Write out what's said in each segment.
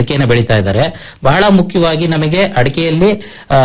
ಅಡಿಕೆನ ಬೆಳೀತಾ ಇದ್ದಾರೆ ಬಹಳ ಮುಖ್ಯವಾಗಿ ನಮಗೆ ಅಡಿಕೆಯಲ್ಲಿ ಆ,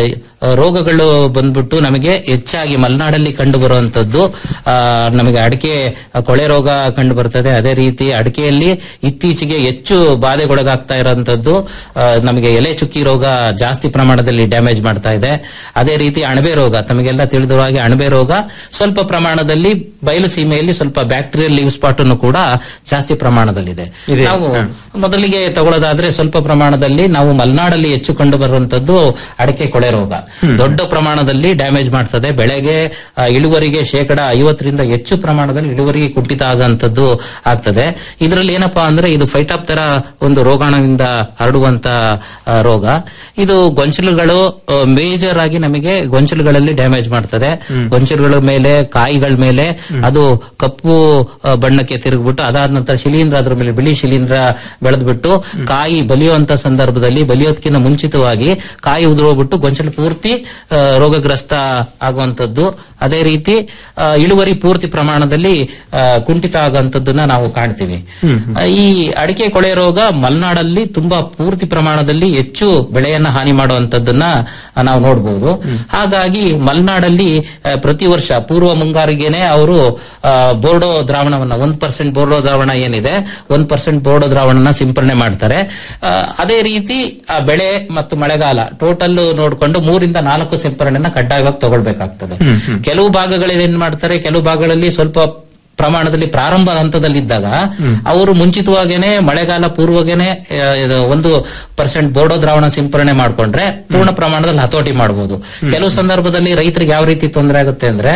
ರೋಗಗಳು ಬಂದ್ಬಿಟ್ಟು ನಮಗೆ ಹೆಚ್ಚಾಗಿ ಮಲೆನಾಡಲ್ಲಿ ಕಂಡು ಬರುವಂತದ್ದು ಆ, ನಮಗೆ ಅಡಿಕೆ ಕೊಳೆ ರೋಗ ಕಂಡು ಬರ್ತದೆ ಅದೇ ರೀತಿ ಅಡಿಕೆಯಲ್ಲಿ ಇತ್ತೀಚೆಗೆ ಹೆಚ್ಚು ಬಾಧೆಗೊಳಗಾಗ್ತಾ ಇರುವಂತದ್ದು ಆ, ನಮಗೆ ಎಲೆ ಚುಕ್ಕಿ ರೋಗ ಜಾಸ್ತಿ ಪ್ರಮಾಣದಲ್ಲಿ ಡ್ಯಾಮೇಜ್ ಮಾಡ್ತಾ ಇದೆ ಅದೇ ರೀತಿ ಅಣಬೆ ರೋಗ ತಮಗೆಲ್ಲ ತಿಳಿದಿರುವ ಹಾಗೆ ಅಣಬೆ ರೋಗ ಸ್ವಲ್ಪ ಪ್ರಮಾಣದಲ್ಲಿ ಬಯಲು ಸೀಮೆಯಲ್ಲಿ ಸ್ವಲ್ಪ ಬ್ಯಾಕ್ಟೀರಿಯಲ್ ಲೀವ್ ಸ್ಪಾಟ್ ಅನ್ನು ಕೂಡ ಜಾಸ್ತಿ ಪ್ರಮಾಣದಲ್ಲಿದೆ ಇದೆ. ನಾವು ಹ. ಮೊದಲಿಗೆ ತಗೊಳ್ಳೋದಾದ್ರೆ ಸ್ವಲ್ಪ ಪ್ರಮಾಣದಲ್ಲಿ ನಾವು ಮಲೆನಾಡಲ್ಲಿ ಹೆಚ್ಚು ಕಂಡು ಬರುವಂತದ್ದು ಅಡಿಕೆ ಕೊಳೆ ರೋಗ ದೊಡ್ಡ ಪ್ರಮಾಣದಲ್ಲಿ ಡ್ಯಾಮೇಜ್ ಮಾಡ್ತದೆ ಬೆಳೆಗೆ ಆ, ಇಳುವರಿಗೆ ಶೇಕಡ ಐವತ್ತರಿಂದ ಹೆಚ್ಚು ಪ್ರಮಾಣದಲ್ಲಿ ಇಳುವರಿಗೆ ಕುಂಠಿತ ಆಗುವಂತದ್ದು ಆಗ್ತದೆ ಇದರಲ್ಲಿ ಏನಪ್ಪಾ ಅಂದ್ರೆ ಇದು ಫೈಟಾಪ್ತರ ಒಂದು ರೋಗಾಣುವಿಂದ ಹರಡುವಂತ ಆ, ರೋಗ ಇದು ಗೊಂಚಲುಗಳು ಮೇಜರ್ ಆಗಿ ನಮಗೆ ಗೊಂಚಲುಗಳಲ್ಲಿ ಡ್ಯಾಮೇಜ್ ಮಾಡ್ತದೆ ಗೊಂಚಲುಗಳ ಮೇಲೆ ಕಾಯಿಗಳ ಮೇಲೆ ಅದು ಕಪ್ಪು ಆ, ಬಣ್ಣಕ್ಕೆ ತಿರುಗ್ಬಿಟ್ಟು ಅದಾದ ನಂತರ ಶಿಲೀಂಧ್ರ ಅದ್ರ ಮೇಲೆ ಬಿಳಿ ಶಿಲೀಂಧ್ರ ಬೆಳೆದ್ಬಿಟ್ಟು ಕಾಯಿ ಬಲಿಯುವಂತ ಸಂದರ್ಭದಲ್ಲಿ ಬಲಿಯೋದಕ್ಕಿಂತ ಮುಂಚಿತವಾಗಿ ಕಾಯಿ ಉದುರೋಗ್ಬಿಟ್ಟು ಗೊಂಚಲು ಪೂರ್ತಿ ಆ, ರೋಗಗ್ರಸ್ತ ಆಗುವಂತದ್ದು ಅದೇ ರೀತಿ ಆ, ಇಳುವರಿ ಪೂರ್ತಿ ಪ್ರಮಾಣದಲ್ಲಿ ಆ, ಕುಂಠಿತ ಆಗುವಂತದ್ದನ್ನ ನಾವು ಕಾಣ್ತೀವಿ ಆ, ಈ ಅಡಿಕೆ ಕೊಳೆ ರೋಗ ಮಲೆನಾಡಲ್ಲಿ ತುಂಬಾ ಪೂರ್ತಿ ಪ್ರಮಾಣದಲ್ಲಿ ಹೆಚ್ಚು ಬೆಳೆಯನ್ನ ಹಾನಿ ಮಾಡುವಂತದ್ದನ್ನ ನಾವು ನೋಡಬಹುದು ಹಾಗಾಗಿ ಮಲೆನಾಡಲ್ಲಿ ಆ, ಪ್ರತಿ ವರ್ಷ ಪೂರ್ವ ಮುಂಗಾರಿಗೆನೆ ಅವರು ಆ, ಬೋರ್ಡೋ ದ್ರಾವಣವನ್ನ ಒಂದ್ ಪರ್ಸೆಂಟ್ ಬೋರ್ಡೋ ದ್ರಾವಣ ಏನಿದೆ ಒಂದ್ ಪರ್ಸೆಂಟ್ ಬೋರ್ಡೋ ದ್ರಾವಣನ ಸಿಂಪರಣೆ ಮಾಡ್ತಾರೆ ಆ, ಅದೇ ರೀತಿ ಆ ಬೆಳೆ ಮತ್ತು ಮಳೆಗಾಲ ಟೋಟಲ್ ನೋಡ್ಕೊಂಡು ಮೂರಿಂದ ನಾಲ್ಕು ಸಿಂಪರಣೆನ ಕಡ್ಡಾಯವಾಗಿ ತಗೊಳ್ಬೇಕಾಗ್ತದೆ ಕೆಲವು ಭಾಗಗಳಲ್ಲಿ ಏನ್ ಮಾಡ್ತಾರೆ ಕೆಲವು ಭಾಗಗಳಲ್ಲಿ ಸ್ವಲ್ಪ ಪ್ರಮಾಣದಲ್ಲಿ ಪ್ರಾರಂಭ ಹಂತದಲ್ಲಿದ್ದಾಗ ಅವರು ಮುಂಚಿತವಾಗೇನೆ ಮಳೆಗಾಲ ಪೂರ್ವಗೇನೆ ಆ, ಇದು ಒಂದು ಪರ್ಸೆಂಟ್ ಬೋರ್ಡೋ ದ್ರಾವಣ ಸಿಂಪರಣೆ ಮಾಡ್ಕೊಂಡ್ರೆ ಪೂರ್ಣ ಪ್ರಮಾಣದಲ್ಲಿ ಹತೋಟಿ ಮಾಡಬಹುದು ಕೆಲವು ಸಂದರ್ಭದಲ್ಲಿ ರೈತರಿಗೆ ಯಾವ ರೀತಿ ತೊಂದರೆ ಆಗುತ್ತೆ ಅಂದ್ರೆ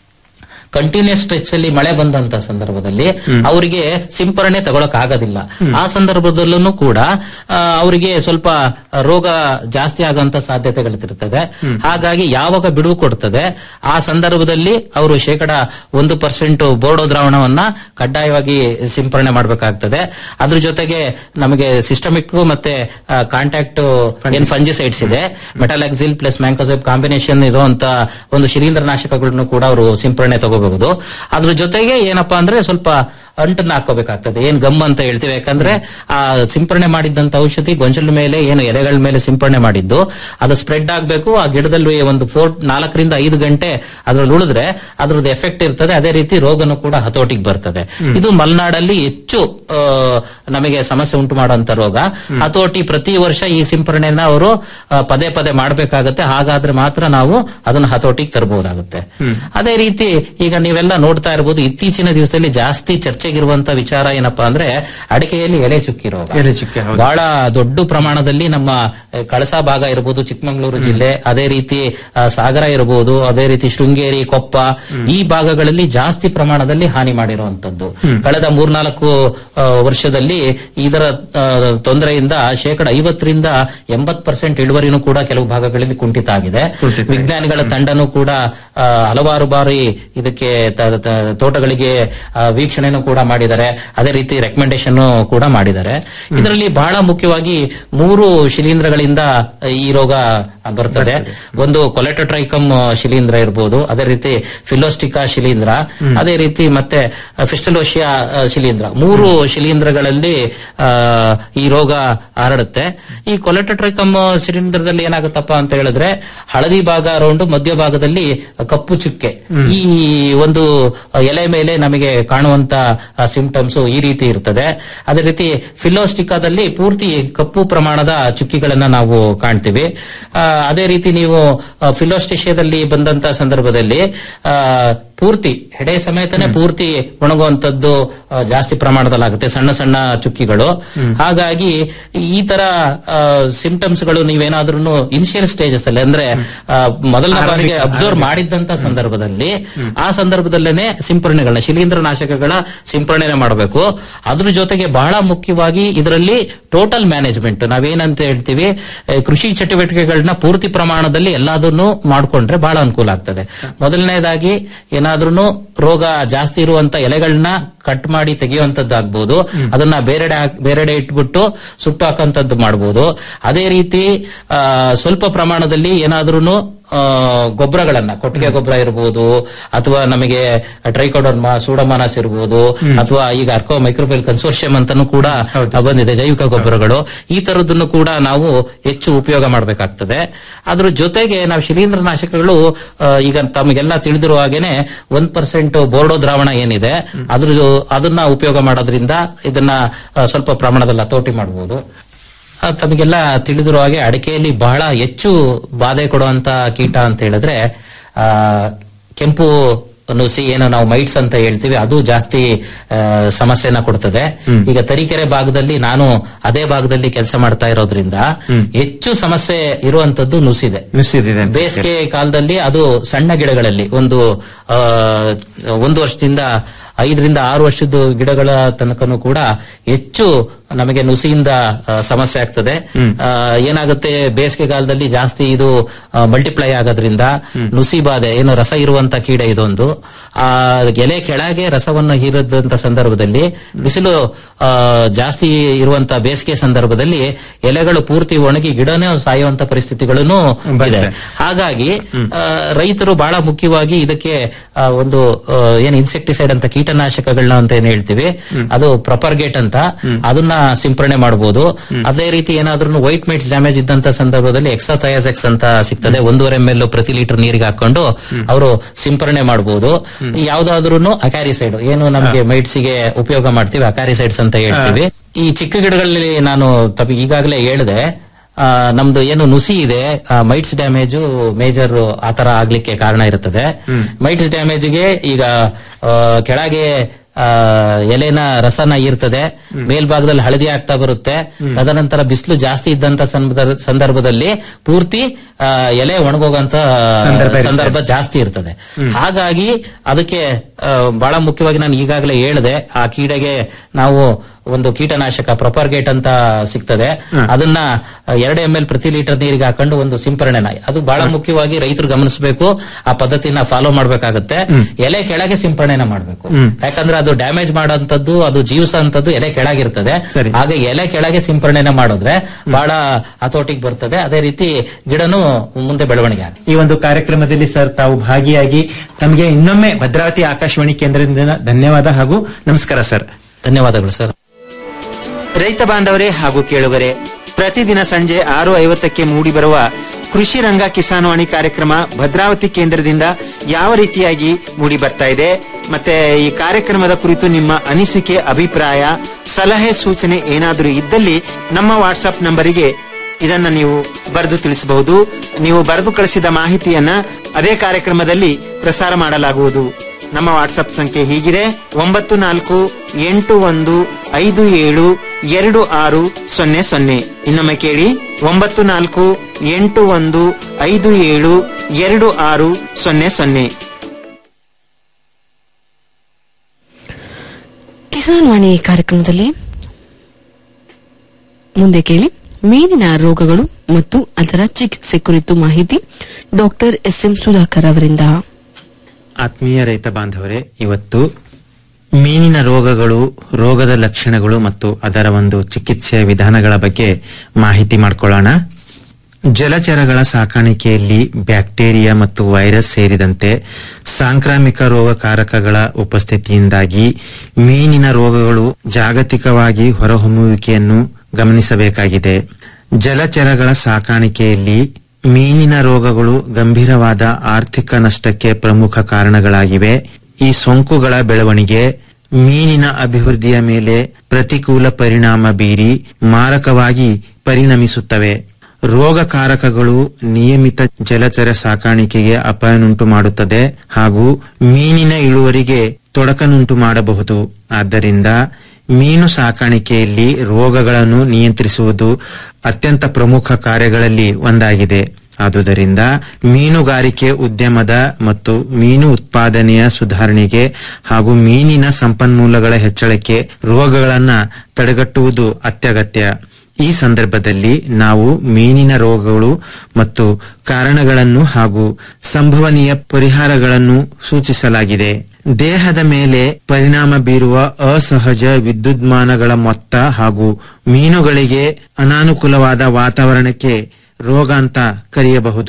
ಕಂಟಿನ್ಯೂಸ್ ಸ್ಟ್ರೆಚ್ ಅಲ್ಲಿ ಮಳೆ ಬಂದಂತ ಸಂದರ್ಭದಲ್ಲಿ ಅವರಿಗೆ ಸಿಂಪರಣೆ ತಗೊಳಕ್ ಆಗೋದಿಲ್ಲ ಆ ಸಂದರ್ಭದಲ್ಲೂ ಕೂಡ ಆ, ಅವರಿಗೆ ಸ್ವಲ್ಪ ರೋಗ ಜಾಸ್ತಿ ಆಗುವಂತ ಸಾಧ್ಯತೆಗಳಿರ್ತದೆ ಹಾಗಾಗಿ ಯಾವಾಗ ಬಿಡುವು ಕೊಡ್ತದೆ ಆ ಸಂದರ್ಭದಲ್ಲಿ ಅವರು ಶೇಕಡ ಒಂದು ಪರ್ಸೆಂಟ್ ಬೋರ್ಡೋ ದ್ರಾವಣವನ್ನ ಕಡ್ಡಾಯವಾಗಿ ಸಿಂಪರಣೆ ಮಾಡಬೇಕಾಗ್ತದೆ ಅದ್ರ ಜೊತೆಗೆ ನಮಗೆ ಸಿಸ್ಟಮಿಕ್ ಮತ್ತೆ ಕಾಂಟ್ಯಾಕ್ಟ್ ಏನ್ ಫಂಜಿಸೈಡ್ಸ್ ಇದೆ ಮೆಟಾಲಾಕ್ಸಿಲ್ ಪ್ಲಸ್ ಮ್ಯಾಂಕೋಸೈಪ್ ಕಾಂಬಿನೇಷನ್ ಇರುವಂತ ಒಂದು ಶಿಲೀಂಧ್ರನಾಶಕಗಳನ್ನು ಕೂಡ ಅವರು ಸಿಂಪರಣೆ ತಗೋಬಹುದು ಅದ್ರ ಜೊತೆಗೆ ಏನಪ್ಪಾ ಅಂದ್ರೆ ಸ್ವಲ್ಪ ಅಂಟನ್ನ ಹಾಕೋಬೇಕಾಗ್ತದೆ ಏನ್ ಗಮ್ ಅಂತ ಹೇಳ್ತೀವಿ ಯಾಕಂದ್ರೆ ಆ ಸಿಂಪರಣೆ ಮಾಡಿದ್ದಂತ ಔಷಧಿ ಗೊಂಚಲ ಮೇಲೆ ಏನು ಎಲೆಗಳ ಮೇಲೆ ಸಿಂಪರಣೆ ಮಾಡಿದ್ದು ಅದು ಸ್ಪ್ರೆಡ್ ಆಗ್ಬೇಕು ಆ ಗಿಡದಲ್ಲಿ ಒಂದು ಫೋರ್ ನಾಲ್ಕರಿಂದ ಐದು ಗಂಟೆ ಅದ್ರಲ್ಲಿ ಉಳಿದ್ರೆ ಅದ್ರದ್ದು ಎಫೆಕ್ಟ್ ಇರ್ತದೆ ಅದೇ ರೀತಿ ರೋಗನು ಕೂಡ ಹತೋಟಿಗೆ ಬರ್ತದೆ ಇದು ಮಲೆನಾಡಲ್ಲಿ ಹೆಚ್ಚು ಆ, ನಮಗೆ ಸಮಸ್ಯೆ ಉಂಟು ಮಾಡುವಂತ ರೋಗ ಹತೋಟಿ ಪ್ರತಿ ವರ್ಷ ಈ ಸಿಂಪರಣೆನ ಅವರು ಆ, ಪದೇ ಪದೇ ಮಾಡಬೇಕಾಗತ್ತೆ ಹಾಗಾದ್ರೆ ಮಾತ್ರ ನಾವು ಅದನ್ನ ಹತೋಟಿಗೆ ತರಬಹುದಾಗುತ್ತೆ ಅದೇ ರೀತಿ ಈಗ ನೀವೆಲ್ಲ ನೋಡ್ತಾ ಇರಬಹುದು ಇತ್ತೀಚಿನ ದಿವಸದಲ್ಲಿ ಜಾಸ್ತಿ ಚರ್ಚೆಗಿರುವಂತ ವಿಚಾರ ಏನಪ್ಪಾ ಅಂದ್ರೆ ಅಡಿಕೆಯಲ್ಲಿ ಎಲೆ ಚುಕ್ಕಿ ರೋಗ ಎಲೆ ಚುಕ್ಕೆ, ಹೌದು. ಬಹಳ ದೊಡ್ಡ ಪ್ರಮಾಣದಲ್ಲಿ ನಮ್ಮ ಅಹ್, ಕಳಸಾ ಭಾಗ ಇರಬಹುದು ಚಿಕ್ಕಮಗಳೂರು ಜಿಲ್ಲೆ ಅದೇ ರೀತಿ ಆ, ಸಾಗರ ಇರಬಹುದು ಅದೇ ರೀತಿ ಶೃಂಗೇರಿ ಕೊಪ್ಪ ಈ ಭಾಗಗಳಲ್ಲಿ ಜಾಸ್ತಿ ಪ್ರಮಾಣದಲ್ಲಿ ಹಾನಿ ಮಾಡಿರುವಂತದ್ದು ಕಳೆದ ಮೂರ್ನಾಲ್ಕು ಆ, ವರ್ಷದಲ್ಲಿ ಇದರ ಆ, ತೊಂದರೆಯಿಂದ ಶೇಕಡ ಐವತ್ತರಿಂದ ಎಂಬತ್ ಪರ್ಸೆಂಟ್ ಇಳುವರಿನೂ ಕೂಡ ಕೆಲವು ಭಾಗಗಳಲ್ಲಿ ಕುಂಠಿತ ಆಗಿದೆ ಕುಂಠಿತ. ವಿಜ್ಞಾನಿಗಳ ತಂಡನೂ ಕೂಡ ಆ, ಹಲವಾರು ಬಾರಿ ಇದಕ್ಕೆ ತ- ತ- ತೋಟಗಳಿಗೆ ಆ, ವೀಕ್ಷಣೆನೂ ಕೂಡ ಮಾಡಿದ್ದಾರೆ ಅದೇ ರೀತಿ ರೆಕಮೆಂಡೇಶನ್ ಕೂಡ ಮಾಡಿದ್ದಾರೆ ಇದರಲ್ಲಿ ಬಹಳ ಮುಖ್ಯವಾಗಿ ಮೂರು ಶಿಲೀಂಧ್ರಗಳಿಂದ ಈ ರೋಗ ಬರ್ತದೆ ಒಂದು ಕೊಲೆಟೋಟ್ರೈಕಮ್ ಶಿಲೀಂಧ್ರ ಇರಬಹುದು ಅದೇ ರೀತಿ ಫಿಲೋಸ್ಟಿಕಾ ಶಿಲೀಂಧ್ರ ಅದೇ ರೀತಿ ಮತ್ತೆ ಫಿಸ್ಟಲೋಶಿಯಾ ಶಿಲೀಂಧ್ರ ಮೂರು ಶಿಲೀಂಧ್ರಗಳಲ್ಲಿ ಆ, ಈ ರೋಗ ಹರಡುತ್ತೆ ಈ ಕೊಲೆಟೋಟ್ರೈಕಮ್ ಶಿಲೀಂಧ್ರದಲ್ಲಿ ಏನಾಗುತ್ತಪ್ಪ ಅಂತ ಹೇಳಿದ್ರೆ ಹಳದಿ ಭಾಗ ರೌಂಡ್ ಮಧ್ಯ ಭಾಗದಲ್ಲಿ ಕಪ್ಪು ಚುಕ್ಕೆ ಈ ಒಂದು ಎಲೆ ಮೇಲೆ ನಮಗೆ ಕಾಣುವಂತ ಸಿಂಪ್ಟಮ್ಸ್ ಈ ರೀತಿ ಇರ್ತದೆ ಅದೇ ರೀತಿ ಫಿಲೋಸ್ಟಿಕಾದಲ್ಲಿ ಪೂರ್ತಿ ಕಪ್ಪು ಪ್ರಮಾಣದ ಚುಕ್ಕಿಗಳನ್ನ ನಾವು ಕಾಣ್ತೀವಿ ಆ, ಅದೇ ರೀತಿ ನೀವು ಫಿಲೋಸ್ಟಿಷಿಯಾದಲ್ಲಿ ಬಂದಂತ ಸಂದರ್ಭದಲ್ಲಿ ಆ, ಪೂರ್ತಿ ಹೆಡೆ ಸಮೇತನೇ ಪೂರ್ತಿ ಒಣಗುವಂತದ್ದು ಆ, ಜಾಸ್ತಿ ಪ್ರಮಾಣದಲ್ಲಾಗುತ್ತೆ ಸಣ್ಣ ಸಣ್ಣ ಚುಕ್ಕಿಗಳು ಹಾಗಾಗಿ ಈ ತರ ಸಿಂಪ್ಟಮ್ಸ್ ಗಳು ನೀವೇನಾದ್ರೂ ಇನಿಷಿಯಲ್ ಸ್ಟೇಜಸ್ ಅಲ್ಲಿ ಅಂದ್ರೆ ಆ, ಮೊದಲನೇ ಬಾರಿಗೆ ಅಬ್ಸರ್ವ್ ಮಾಡಿದ್ದಂತ ಸಂದರ್ಭದಲ್ಲಿ ಆ ಸಂದರ್ಭದಲ್ಲೇನೆ ಸಿಂಪರಣೆಗಳನ್ನ ಶಿಲೀಂಧ್ರ ನಾಶಕಗಳ ಸಿಂಪರಣೆ ಮಾಡಬೇಕು ಅದ್ರ ಜೊತೆಗೆ ಬಹಳ ಮುಖ್ಯವಾಗಿ ಇದರಲ್ಲಿ ಟೋಟಲ್ ಮ್ಯಾನೇಜ್ಮೆಂಟ್ ನಾವೇನಂತ ಹೇಳ್ತೀವಿ ಆ, ಕೃಷಿ ಚಟುವಟಿಕೆಗಳನ್ನ ಪೂರ್ತಿ ಪ್ರಮಾಣದಲ್ಲಿ ಎಲ್ಲದನ್ನು ಮಾಡ್ಕೊಂಡ್ರೆ ಬಹಳ ಅನುಕೂಲ ಆಗ್ತದೆ ಮೊದಲನೇದಾಗಿ ಏನಾದ್ರೂ ರೋಗ ಜಾಸ್ತಿ ಇರುವಂತ ಎಲೆಗಳನ್ನ ಕಟ್ ಮಾಡಿ ತೆಗೆಯುವಂತದ್ದು ಆಗ್ಬೋದು ಅದನ್ನ ಬೇರೆಡೆ ಹಾಕ್- ಬೇರೆಡೆ ಇಟ್ಬಿಟ್ಟು ಸುಟ್ಟು ಹಾಕಂತದ್ದು ಮಾಡ್ಬೋದು ಅದೇ ರೀತಿ ಆ, ಸ್ವಲ್ಪ ಪ್ರಮಾಣದಲ್ಲಿ ಏನಾದ್ರೂ ಆ, ಗೊಬ್ಬರಗಳನ್ನ ಕೊಟ್ಟಿಗೆ ಗೊಬ್ಬರ ಇರಬಹುದು ಅಥವಾ ನಮಗೆ ಟ್ರೈಕೋಡರ್ಮಾ ಸೂಡಮಾನಸ್ ಇರಬಹುದು ಅಥವಾ ಈಗ ಅರ್ಕೋ ಮೈಕ್ರೋಬೆಲ್ ಕನ್ಸೋರ್ಷಿಯಂ ಅಂತಾನು ಕೂಡ ಬಂದಿದೆ ಜೈವಿಕ ಗೊಬ್ಬರಗಳು ಈ ತರದನ್ನು ಕೂಡ ನಾವು ಹೆಚ್ಚು ಉಪಯೋಗ ಮಾಡಬೇಕಾಗ್ತದೆ ಅದ್ರ ಜೊತೆಗೆ ನಾವು ಶಿಲೀಂಧ್ರನಾಶಕಗಳು ಆ, ಈಗ ತಮಗೆಲ್ಲ ತಿಳಿದಿರುವ ಹಾಗೇನೆ ಒಂದ್ ಪರ್ಸೆಂಟ್ ಬೋರ್ಡೋ ದ್ರಾವಣ ಏನಿದೆ ಅದ್ರ ಅದನ್ನ ಉಪಯೋಗ ಮಾಡೋದ್ರಿಂದ ಇದನ್ನ ಆ, ಸ್ವಲ್ಪ ಪ್ರಮಾಣದಲ್ಲಿ ಹತೋಟಿ ಮಾಡಬಹುದು ಆ, ತಮಗೆಲ್ಲ ತಿಳಿದಿರೋ ಹಾಗೆ ಅಡಿಕೆಯಲ್ಲಿ ಬಹಳ ಹೆಚ್ಚು ಬಾಧೆ ಕೊಡುವಂತ ಕೀಟ ಅಂತ ಹೇಳಿದ್ರೆ ಆ ಕೆಂಪು ನುಸಿ ಏನು ನಾವು ಮೈಟ್ಸ್ ಅಂತ ಹೇಳ್ತೀವಿ ಅದು ಜಾಸ್ತಿ ಆ, ಸಮಸ್ಯೆನ ಕೊಡ್ತದೆ ಈಗ ತರೀಕೆರೆ ಭಾಗದಲ್ಲಿ ನಾನು ಅದೇ ಭಾಗದಲ್ಲಿ ಕೆಲಸ ಮಾಡ್ತಾ ಇರೋದ್ರಿಂದ ಹೆಚ್ಚು ಸಮಸ್ಯೆ ಇರುವಂತದ್ದು ನುಸಿದೆ ನುಸಿದಿದೆ ಅಂತ ಬೇಸಿಗೆ ಕಾಲದಲ್ಲಿ ಅದು ಸಣ್ಣ ಗಿಡಗಳಲ್ಲಿ ಒಂದು ಆ, ಒಂದು ವರ್ಷದಿಂದ ಐದರಿಂದ ಆರು ವರ್ಷದ ಗಿಡಗಳ ತನಕನೂ ಕೂಡ ಹೆಚ್ಚು ನಮಗೆ ನುಸಿಯಿಂದ ಆ, ಸಮಸ್ಯೆ ಆಗ್ತದೆ ಆ, ಏನಾಗುತ್ತೆ ಬೇಸಿಗೆ ಕಾಲದಲ್ಲಿ ಜಾಸ್ತಿ ಇದು ಮಲ್ಟಿಪ್ಲೈ ಆಗೋದ್ರಿಂದ ನುಸಿ ಬಾಧೆ ಏನು ರಸ ಇರುವಂತ ಕೀಡೆ ಇದೊಂದು ಆ ಎಲೆ ಕೆಳಗೆ ರಸವನ್ನು ಹೀರದಂತ ಸಂದರ್ಭದಲ್ಲಿ ಬಿಸಿಲು ಆ, ಜಾಸ್ತಿ ಇರುವಂತ ಬೇಸಿಗೆ ಸಂದರ್ಭದಲ್ಲಿ ಎಲೆಗಳು ಪೂರ್ತಿ ಒಣಗಿ ಗಿಡನೇ ಸಾಯುವಂತ ಪರಿಸ್ಥಿತಿಗಳನ್ನು ಇದೆ ಬರುತ್ತೆ. ಹಾಗಾಗಿ ಆ, ರೈತರು ಬಹಳ ಮುಖ್ಯವಾಗಿ ಇದಕ್ಕೆ ಆ, ಒಂದು ಆ, ಏನ್ ಇನ್ಸೆಕ್ಟಿಸೈಡ್ ಅಂತ ಕೀಟನಾಶಕಗಳನ್ನ ಅಂತ ಏನ್ ಹೇಳ್ತೀವಿ ಅದು ಪ್ರಪರ್ಗೇಟ್ ಅಂತ ಅದನ್ನ ಸಿಂಪರಣೆ ಮಾಡಬಹುದು ಅದೇ ರೀತಿ ಏನಾದ್ರೂ ವೈಟ್ ಮೈಟ್ಸ್ ಡ್ಯಾಮೇಜ್ ಇದ್ದಂತ ಸಂದರ್ಭದಲ್ಲಿ ಎಕ್ಸಾಥಯಾಸೆಕ್ಸ್ ಅಂತ ಸಿಗ್ತದೆ ಒಂದೂವರೆ ಎಂ ಎಲ್ ಪ್ರತಿ ಲೀಟರ್ ನೀರಿಗೆ ಹಾಕೊಂಡು ಅವರು ಸಿಂಪರಣೆ ಮಾಡಬಹುದು ಯಾವ್ದಾದ್ರು ಅಕ್ಯಾರಿಸೈಡ್ ಏನು ನಮಗೆ ಮೈಟ್ಸ್ಗೆ ಉಪಯೋಗ ಮಾಡ್ತೀವಿ ಅಕ್ಯಾರಿಸೈಡ್ಸ್ ಅಂತ ಹೇಳ್ತೀವಿ ಈ ಚಿಕ್ಕ ಗಿಡಗಳಲ್ಲಿ ನಾನು ತಮಗೆ ಈಗಾಗಲೇ ಹೇಳಿದೆ ಆ, ನಮ್ದು ಏನು ನುಸಿ ಇದೆ ಮೈಟ್ಸ್ ಡ್ಯಾಮೇಜು ಮೇಜರ್ ಆತರ ಆಗ್ಲಿಕ್ಕೆ ಕಾರಣ ಇರುತ್ತದೆ ಮೈಟ್ಸ್ ಡ್ಯಾಮೇಜ್ಗೆ ಈಗ ಆ, ಕೆಳಗೆ ಆ, ಎಲೆನ ರಸನ ಇರ್ತದೆ ಮೇಲ್ಭಾಗದಲ್ಲಿ ಹಳದಿ ಆಗ್ತಾ ಬರುತ್ತೆ ತದನಂತರ ಬಿಸಿಲು ಜಾಸ್ತಿ ಇದ್ದಂತ ಸಂದರ್ಭ- ಸಂದರ್ಭದಲ್ಲಿ ಪೂರ್ತಿ ಆ, ಎಲೆ ಒಣಗೋಗಂತ ಸಂದರ್ಭ ಇರುತ್ತೆ. ಸಂದರ್ಭ ಜಾಸ್ತಿ ಇರ್ತದೆ ಹಾಗಾಗಿ ಅದಕ್ಕೆ ಆ, ಬಹಳ ಮುಖ್ಯವಾಗಿ ನಾನು ಈಗಾಗಲೇ ಹೇಳಿದೆ ಆ ಕೀಡೆಗೆ ನಾವು ಒಂದು ಕೀಟನಾಶಕ ಪ್ರೊಪರ್ಗೇಟ್ ಅಂತ ಸಿಗ್ತದೆ ಅದನ್ನ ಎರಡು ಎಂ ಎಲ್ ಪ್ರತಿ ಲೀಟರ್ ನೀರಿಗೆ ಹಾಕೊಂಡು ಒಂದು ಸಿಂಪರಣೆನ ಅದು ಬಹಳ ಮುಖ್ಯವಾಗಿ ರೈತರು ಗಮನಿಸಬೇಕು ಆ ಪದ್ಧತಿನ ಫಾಲೋ ಮಾಡ್ಬೇಕಾಗತ್ತೆ ಎಲೆ ಕೆಳಗೆ ಸಿಂಪರಣೆನ ಮಾಡ್ಬೇಕು ಯಾಕಂದ್ರೆ ಅದು ಡ್ಯಾಮೇಜ್ ಮಾಡೋಂಥದ್ದು ಅದು ಜೀವಿಸೋಂಥದ್ದು ಎಲೆ ಕೆಳಗಿರ್ತದೆ ಸರಿ. ಆಗ ಎಲೆ ಕೆಳಗೆ ಸಿಂಪರಣೆನ ಮಾಡಿದ್ರೆ ಬಹಳ ಹತೋಟಿಗೆ ಬರ್ತದೆ ಅದೇ ರೀತಿ ಗಿಡನು ಮುಂದೆ ಬೆಳವಣಿಗೆ ಆಗುತ್ತೆ ಈ ಒಂದು ಕಾರ್ಯಕ್ರಮದಲ್ಲಿ ಸರ್ ತಾವು ಭಾಗಿಯಾಗಿ ತಮಗೆ ಇನ್ನೊಮ್ಮೆ ಭದ್ರಾವತಿ ಆಕಾಶವಾಣಿ ಕೇಂದ್ರದಿಂದ ಧನ್ಯವಾದ ಹಾಗೂ ನಮಸ್ಕಾರ ಸರ್ ಧನ್ಯವಾದಗಳು ಸರ್ ರೈತ ಬಾಂಧವರೇ ಹಾಗೂ ಕೇಳುಗರೆ ಪ್ರತಿದಿನ ಸಂಜೆ ಆರು ಐವತ್ತಕ್ಕೆ ಮೂಡಿಬರುವ ಕೃಷಿ ರಂಗ ಕಿಸಾನ್ವಾಣಿ ಕಾರ್ಯಕ್ರಮ ಭದ್ರಾವತಿ ಕೇಂದ್ರದಿಂದ ಯಾವ ರೀತಿಯಾಗಿ ಮೂಡಿ ಬರ್ತಾ ಇದೆ ಮತ್ತೆ ಈ ಕಾರ್ಯಕ್ರಮದ ಕುರಿತು ನಿಮ್ಮ ಅನಿಸಿಕೆ ಅಭಿಪ್ರಾಯ ಸಲಹೆ ಸೂಚನೆ ಏನಾದರೂ ಇದ್ದಲ್ಲಿ ನಮ್ಮ ವಾಟ್ಸ್ಆಪ್ ನಂಬರಿಗೆ ಇದನ್ನ ನೀವು ಬರೆದು ತಿಳಿಸಬಹುದು ನೀವು ಬರೆದು ಕಳಿಸಿದ ಮಾಹಿತಿಯನ್ನ ಅದೇ ಕಾರ್ಯಕ್ರಮದಲ್ಲಿ ಪ್ರಸಾರ ಮಾಡಲಾಗುವುದು ನಮ್ಮ ವಾಟ್ಸ್ಆಪ್ ಸಂಖ್ಯೆ ಹೀಗಿದೆ ಒಂಬತ್ತು ನಾಲ್ಕು ಎಂಟು ಒಂದು ಐದು ಏಳು ಎರಡು ಆರು ಸೊನ್ನೆ ಸೊನ್ನೆ ಇನ್ನೊಮ್ಮೆ ಕೇಳಿ ಒಂಬತ್ತು ನಾಲ್ಕು ಎಂಟು ಒಂದು ಐದು ಏಳು ಎರಡು ಆರು ಸೊನ್ನೆ ಸೊನ್ನೆ ಕಿಸಾನ್ ವಾಣಿ ಕಾರ್ಯಕ್ರಮದಲ್ಲಿ ಮುಂದೆ ಕೇಳಿ ಮೀನಿನ ರೋಗಗಳು ಮತ್ತು ಅದರ ಚಿಕಿತ್ಸೆ ಕುರಿತು ಮಾಹಿತಿ ಡಾಕ್ಟರ್ ಎಸ್ ಎಂ ಸುಧಾಕರ್ ಅವರಿಂದ ಆತ್ಮೀಯ ರೈತ ಬಾಂಧವರೇ ಇವತ್ತು ಮೀನಿನ ರೋಗಗಳು ರೋಗದ ಲಕ್ಷಣಗಳು ಮತ್ತು ಅದರ ಒಂದು ಚಿಕಿತ್ಸೆಯ ವಿಧಾನಗಳ ಬಗ್ಗೆ ಮಾಹಿತಿ ಮಾಡ್ಕೊಳ್ಳೋಣ ಜಲಚರಗಳ ಸಾಕಾಣಿಕೆಯಲ್ಲಿ ಬ್ಯಾಕ್ಟೀರಿಯಾ ಮತ್ತು ವೈರಸ್ ಸೇರಿದಂತೆ ಸಾಂಕ್ರಾಮಿಕ ರೋಗಕಾರಕಗಳ ಉಪಸ್ಥಿತಿಯಿಂದಾಗಿ ಮೀನಿನ ರೋಗಗಳು ಜಾಗತಿಕವಾಗಿ ಹೊರಹೊಮ್ಮುವಿಕೆಯನ್ನು ಗಮನಿಸಬೇಕಾಗಿದೆ ಜಲಚರಗಳ ಸಾಕಾಣಿಕೆಯಲ್ಲಿ ಮೀನಿನ ರೋಗಗಳು ಗಂಭೀರವಾದ ಆರ್ಥಿಕ ನಷ್ಟಕ್ಕೆ ಪ್ರಮುಖ ಕಾರಣಗಳಾಗಿವೆ ಈ ಸೋಂಕುಗಳ ಬೆಳವಣಿಗೆ ಮೀನಿನ ಅಭಿವೃದ್ಧಿಯ ಮೇಲೆ ಪ್ರತಿಕೂಲ ಪರಿಣಾಮ ಬೀರಿ ಮಾರಕವಾಗಿ ಪರಿಣಮಿಸುತ್ತವೆ ರೋಗಕಾರಕಗಳು ನಿಯಮಿತ ಜಲಚರ ಸಾಕಾಣಿಕೆಗೆ ಅಪಾಯನುಂಟು ಮಾಡುತ್ತದೆ ಹಾಗೂ ಮೀನಿನ ಇಳುವರಿಗೆ ತೊಡಕನುಂಟು ಮಾಡಬಹುದು ಆದ್ದರಿಂದ ಮೀನು ಸಾಕಾಣಿಕೆಯಲ್ಲಿ ರೋಗಗಳನ್ನು ನಿಯಂತ್ರಿಸುವುದು ಅತ್ಯಂತ ಪ್ರಮುಖ ಕಾರ್ಯಗಳಲ್ಲಿ ಒಂದಾಗಿದೆ ಆದುದರಿಂದ ಮೀನುಗಾರಿಕೆ ಉದ್ಯಮದ ಮತ್ತು ಮೀನು ಉತ್ಪಾದನೆಯ ಸುಧಾರಣೆಗೆ ಹಾಗೂ ಮೀನಿನ ಸಂಪನ್ಮೂಲಗಳ ಹೆಚ್ಚಳಕ್ಕೆ ರೋಗಗಳನ್ನು ತಡೆಗಟ್ಟುವುದು ಅತ್ಯಗತ್ಯ ಈ ಸಂದರ್ಭದಲ್ಲಿ ನಾವು ಮೀನಿನ ರೋಗಗಳು ಮತ್ತು ಕಾರಣಗಳನ್ನು ಹಾಗೂ ಸಂಭವನೀಯ ಪರಿಹಾರಗಳನ್ನು ಸೂಚಿಸಲಾಗಿದೆ ದೇಹದ ಮೇಲೆ ಪರಿಣಾಮ ಬೀರುವ ಅಸಹಜ ವಿದ್ಯುನ್ಮಾನಗಳ ಮೊತ್ತ ಹಾಗೂ ಮೀನುಗಳಿಗೆ ಅನಾನುಕೂಲವಾದ ವಾತಾವರಣಕ್ಕೆ ರೋಗ ಅಂತ ಕರೆಯಬಹುದು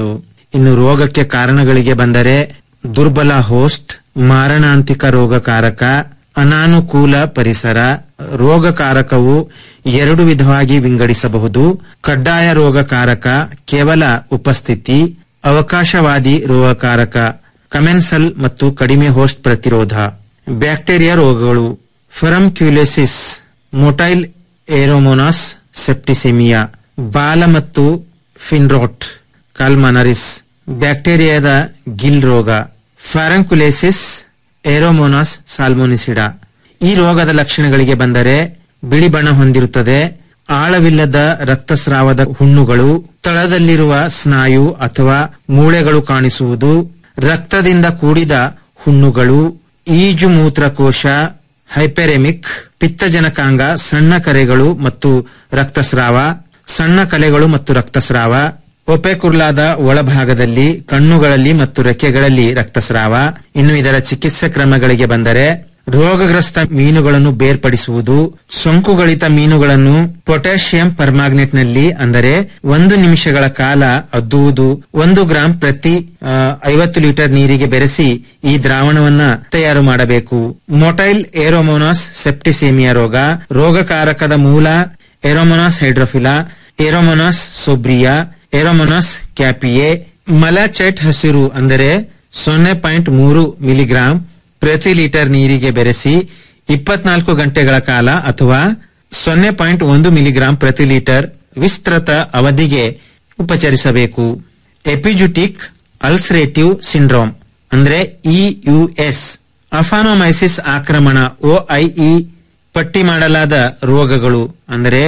ಇನ್ನು ರೋಗಕ್ಕೆ ಕಾರಣಗಳಿಗೆ ಬಂದರೆ ದುರ್ಬಲ ಹೋಸ್ಟ್ ಮಾರಣಾಂತಿಕ ರೋಗಕಾರಕ ಅನಾನುಕೂಲ ಪರಿಸರ ರೋಗಕಾರಕವು ಎರಡು ವಿಧವಾಗಿ ವಿಂಗಡಿಸಬಹುದು ಕಡ್ಡಾಯ ರೋಗಕಾರಕ ಕೇವಲ ಉಪಸ್ಥಿತಿ ಅವಕಾಶವಾದಿ ರೋಗಕಾರಕ ಕಮೆನ್ಸಲ್ ಮತ್ತು ಕಡಿಮೆ ಹೋಸ್ಟ್ ಪ್ರತಿರೋಧ ಬ್ಯಾಕ್ಟೀರಿಯಾ ರೋಗಗಳು ಫರಮ್ಕ್ಯುಲೆಸಿಸ್ ಮೊಟೈಲ್ ಏರೋಮೋನಾಸ್ ಸೆಪ್ಟಿಸೆಮಿಯಾ ಬಾಲ ಮತ್ತು ಫಿನ್ರೋಟ್ ಕಾಲ್ಮನರಿಸ್ ಬ್ಯಾಕ್ಟೀರಿಯಾದ ಗಿಲ್ ರೋಗ ಫ್ಯಾರಂಕ್ಯುಲೇಸಿಸ್ ಏರೋಮೋನಾಸ್ ಸಾಲ್ಮೋನಿಸಿಡಾ ಈ ರೋಗದ ಲಕ್ಷಣಗಳಿಗೆ ಬಂದರೆ ಬಿಳಿ ಬಣ್ಣ ಹೊಂದಿರುತ್ತದೆ ಆಳವಿಲ್ಲದ ರಕ್ತಸ್ರಾವದ ಹುಣ್ಣುಗಳು ತಳದಲ್ಲಿರುವ ಸ್ನಾಯು ಅಥವಾ ಮೂಳೆಗಳು ಕಾಣಿಸುವುದು ರಕ್ತದಿಂದ ಕೂಡಿದ ಹುಣ್ಣುಗಳು ಈಜು ಮೂತ್ರಕೋಶ ಹೈಪೆರೆಮಿಕ್ ಪಿತ್ತಜನಕಾಂಗ ಸಣ್ಣ ಕರೆಗಳು ಮತ್ತು ರಕ್ತಸ್ರಾವ ಸಣ್ಣ ಕಲೆಗಳು ಮತ್ತು ರಕ್ತಸ್ರಾವ ಒಪೆಕುರ್ಲಾದ ಒಳಭಾಗದಲ್ಲಿ ಕಣ್ಣುಗಳಲ್ಲಿ ಮತ್ತು ರೆಕ್ಕೆಗಳಲ್ಲಿ ರಕ್ತಸ್ರಾವ ಇನ್ನು ಇದರ ಚಿಕಿತ್ಸೆ ಕ್ರಮಗಳಿಗೆ ಬಂದರೆ ರೋಗಗ್ರಸ್ತ ಮೀನುಗಳನ್ನು ಬೇರ್ಪಡಿಸುವುದು ಸೋಂಕುಗಳಿತ ಮೀನುಗಳನ್ನು ಪೊಟ್ಯಾಷಿಯಂ ಪರ್ಮಾಗ್ನೆಟ್ ನಲ್ಲಿ ಅಂದರೆ ಒಂದು ನಿಮಿಷಗಳ ಕಾಲ ಅದ್ದುವುದು ಒಂದು ಗ್ರಾಂ ಪ್ರತಿ ಆ, ಐವತ್ತು ಲೀಟರ್ ನೀರಿಗೆ ಬೆರೆಸಿ ಈ ದ್ರಾವಣವನ್ನ ತಯಾರು ಮಾಡಬೇಕು ಮೊಟೈಲ್ ಏರೋಮೋನಾಸ್ ಸೆಪ್ಟಿಸೇಮಿಯಾ ರೋಗ ರೋಗಕಾರಕದ ಮೂಲ ಏರೋಮೋನಾಸ್ ಹೈಡ್ರೋಫಿಲಾ ಏರೋಮೋನಾಸ್ ಸೊಬ್ರಿಯಾ ಏರೋಮೋನಾಸ್ ಕ್ಯಾಪಿಯೆ ಮಲಚೈಟ್ ಹಸಿರು ಅಂದರೆ ಸೊನ್ನೆ ಪಾಯಿಂಟ್ ಮೂರು ಮಿಲಿಗ್ರಾಂ ಪ್ರತಿ ಲೀಟರ್ ನೀರಿಗೆ ಬೆರೆಸಿ ಇಪ್ಪತ್ನಾಲ್ಕು ಗಂಟೆಗಳ ಕಾಲ ಅಥವಾ ಸೊನ್ನೆ ಪಾಯಿಂಟ್ ಒಂದು ಮಿಲಿಗ್ರಾಂ ಪ್ರತಿ ಲೀಟರ್ ವಿಸ್ತೃತ ಅವಧಿಗೆ ಉಪಚರಿಸಬೇಕು ಎಪಿಜುಟಿಕ್ ಅಲ್ಸರೇಟಿವ್ ಸಿಂಡ್ರೋಮ್ ಅಂದ್ರೆ ಇಯುಎಸ್ ಅಫಾನೋಮೈಸಿಸ್ ಆಕ್ರಮಣ ಒಐಇ ಪಟ್ಟಿ ಮಾಡಲಾದ ರೋಗಗಳು ಅಂದರೆ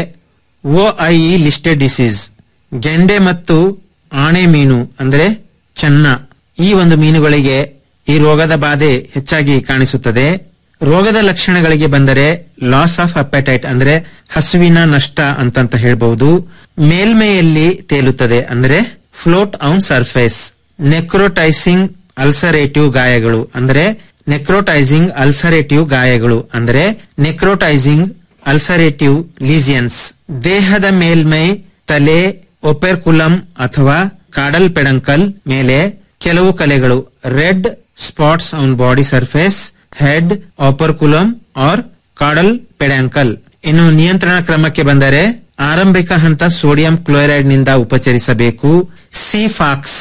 ಒಐಇ ಲಿಸ್ಟೆಡ್ ಡಿಸೀಸ್ ಗೆಂಡೆ ಮತ್ತು ಆಣೆ ಮೀನು ಅಂದ್ರೆ ಚೆನ್ನ ಈ ಒಂದು ಮೀನುಗಳಿಗೆ ಈ ರೋಗದ ಬಾಧೆ ಹೆಚ್ಚಾಗಿ ಕಾಣಿಸುತ್ತದೆ ರೋಗದ ಲಕ್ಷಣಗಳಿಗೆ ಬಂದರೆ ಲಾಸ್ ಆಫ್ ಅಪೆಟೈಟ್ ಅಂದ್ರೆ ಹಸುವಿನ ನಷ್ಟ ಅಂತಂತ ಹೇಳ್ಬಹುದು ಮೇಲ್ಮೈಯಲ್ಲಿ ತೇಲುತ್ತದೆ ಅಂದ್ರೆ float on surface necrotizing ulcerative ಗಾಯಗಳು ಅಂದ್ರೆ ನೆಕ್ರೋಟೈಸಿಂಗ್ ಅಲ್ಸರೇಟಿವ್ ಗಾಯಗಳು ಅಂದ್ರೆ ನೆಕ್ರೋಟೈಸಿಂಗ್ ಅಲ್ಸರೇಟಿವ್ ಲೀಸಿಯನ್ಸ್ ದೇಹದ ಮೇಲ್ಮೈ ತಲೆ ಒಪೆರ್ಕುಲಂ ಅಥವಾ ಕಾಡಲ್ ಪೆಡಂಕಲ್ ಮೇಲೆ ಕೆಲವು ಕಲೆಗಳು red spots on body surface head operculum or caudal peduncle ಇನ್ನು ನಿಯಂತ್ರಣ ಕ್ರಮಕ್ಕೆ ಬಂದರೆ ಆರಂಭಿಕ ಹಂತ ಸೋಡಿಯಂ ಕ್ಲೋರೈಡ್ ನಿಂದ ಉಪಚರಿಸಬೇಕು ಸಿಫಾಕ್ಸ್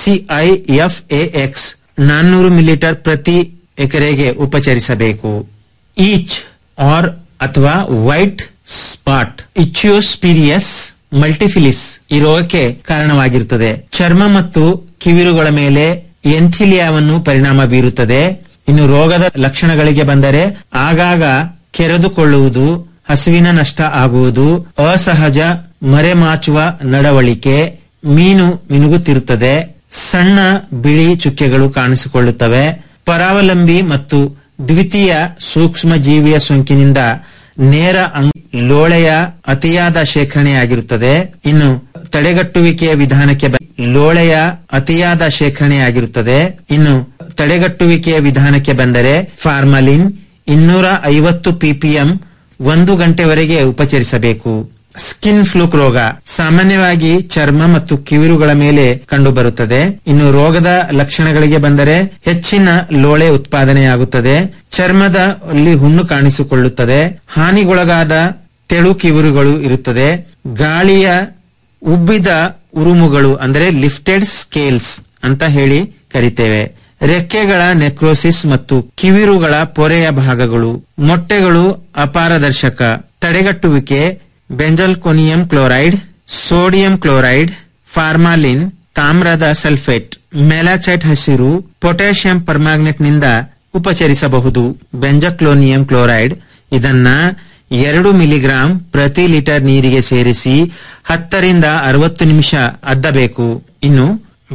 ಸಿಐಎಫ್ಎಎಕ್ಸ್ ನಾನ್ನೂರು ಮಿಲಿಲೀಟರ್ ಪ್ರತಿ ಎಕರೆಗೆ ಉಪಚರಿಸಬೇಕು ಈಚ್ ಆರ್ ಅಥವಾ ವೈಟ್ ಸ್ಪಾಟ್ ಇಚ್ಯೋಸ್ಪಿರಿಯಸ್ ಮಲ್ಟಿಫಿಲಿಸ್ ಈ ರೋಗಕ್ಕೆ ಕಾರಣವಾಗಿರುತ್ತದೆ ಚರ್ಮ ಮತ್ತು ಕಿವಿರುಗಳ ಮೇಲೆ ಎಂಥಿಲಿಯಾವನ್ನು ಪರಿಣಾಮ ಬೀರುತ್ತದೆ ಇನ್ನು ರೋಗದ ಲಕ್ಷಣಗಳಿಗೆ ಬಂದರೆ ಆಗಾಗ ಕೆರೆದುಕೊಳ್ಳುವುದು ಹಸುವಿನ ನಷ್ಟ ಆಗುವುದು ಅಸಹಜ ಮರೆಮಾಚುವ ನಡವಳಿಕೆ ಮೀನು ಮಿನುಗುತ್ತಿರುತ್ತದೆ ಸಣ್ಣ ಬಿಳಿ ಚುಕ್ಕೆಗಳು ಕಾಣಿಸಿಕೊಳ್ಳುತ್ತವೆ ಪರಾವಲಂಬಿ ಮತ್ತು ದ್ವಿತೀಯ ಸೂಕ್ಷ್ಮ ಜೀವಿಯ ಸೋಂಕಿನಿಂದ ನೇರ ಅಂಗ್- ಲೋಳೆಯ ಅತಿಯಾದ ಶೇಖರಣೆಯಾಗಿರುತ್ತದೆ ಇನ್ನು ತಡೆಗಟ್ಟುವಿಕೆಯ ವಿಧಾನಕ್ಕೆ ಬ- ಲೋಳೆಯ ಅತಿಯಾದ ಶೇಖರಣೆಯಾಗಿರುತ್ತದೆ ಇನ್ನು ತಡೆಗಟ್ಟುವಿಕೆಯ ವಿಧಾನಕ್ಕೆ ಬಂದರೆ ಫಾರ್ಮಲಿನ್ ಇನ್ನೂರ ಐವತ್ತು ಪಿಪಿಎಂ ಒಂದು ಗಂಟೆವರೆಗೆ ಉಪಚರಿಸಬೇಕು ಸ್ಕಿನ್ ಫ್ಲೂಕ್ ರೋಗ ಸಾಮಾನ್ಯವಾಗಿ ಚರ್ಮ ಮತ್ತು ಕಿವಿರುಗಳ ಮೇಲೆ ಕಂಡುಬರುತ್ತದೆ ಇನ್ನು ರೋಗದ ಲಕ್ಷಣಗಳಿಗೆ ಬಂದರೆ ಹೆಚ್ಚಿನ ಲೋಳೆ ಉತ್ಪಾದನೆಯಾಗುತ್ತದೆ ಚರ್ಮದ ಅಲ್ಲಿ ಹುಣ್ಣು ಕಾಣಿಸಿಕೊಳ್ಳುತ್ತದೆ ಹಾನಿಗೊಳಗಾದ ತೆಳು ಕಿವಿರುಗಳು ಇರುತ್ತದೆ ಗಾಳಿಯ ಉಬ್ಬಿದ ಉರುಮುಗಳು ಅಂದರೆ ಲಿಫ್ಟೆಡ್ ಸ್ಕೇಲ್ಸ್ ಅಂತ ಹೇಳಿ ಕರಿತೇವೆ ರೆಕ್ಕೆಗಳ ನೆಕ್ರೋಸಿಸ್ ಮತ್ತು ಕಿವಿರುಗಳ ಪೊರೆಯ ಭಾಗಗಳು ಮೊಟ್ಟೆಗಳು ಅಪಾರದರ್ಶಕ ತಡೆಗಟ್ಟುವಿಕೆ benzalkonium chloride sodium chloride formalin ತಾಮ್ರದ ಸಲ್ಫೇಟ್ ಮೆಲಾಚೈಟ್ ಹಸಿರು ಪೊಟ್ಯಾಷಿಯಂ ಪರ್ಮ್ಯಾಗ್ನೆಟ್ ನಿಂದ ಉಪಚರಿಸಬಹುದು ಬೆಂಜಕ್ಲೋನಿಯಂ ಕ್ಲೋರೈಡ್ ಇದನ್ನ ಎರಡು ಮಿಲಿಗ್ರಾಂ ಪ್ರತಿ ಲೀಟರ್ ನೀರಿಗೆ ಸೇರಿಸಿ ಹತ್ತರಿಂದ ಅರವತ್ತು ನಿಮಿಷ ಅದ್ದಬೇಕು ಇನ್ನು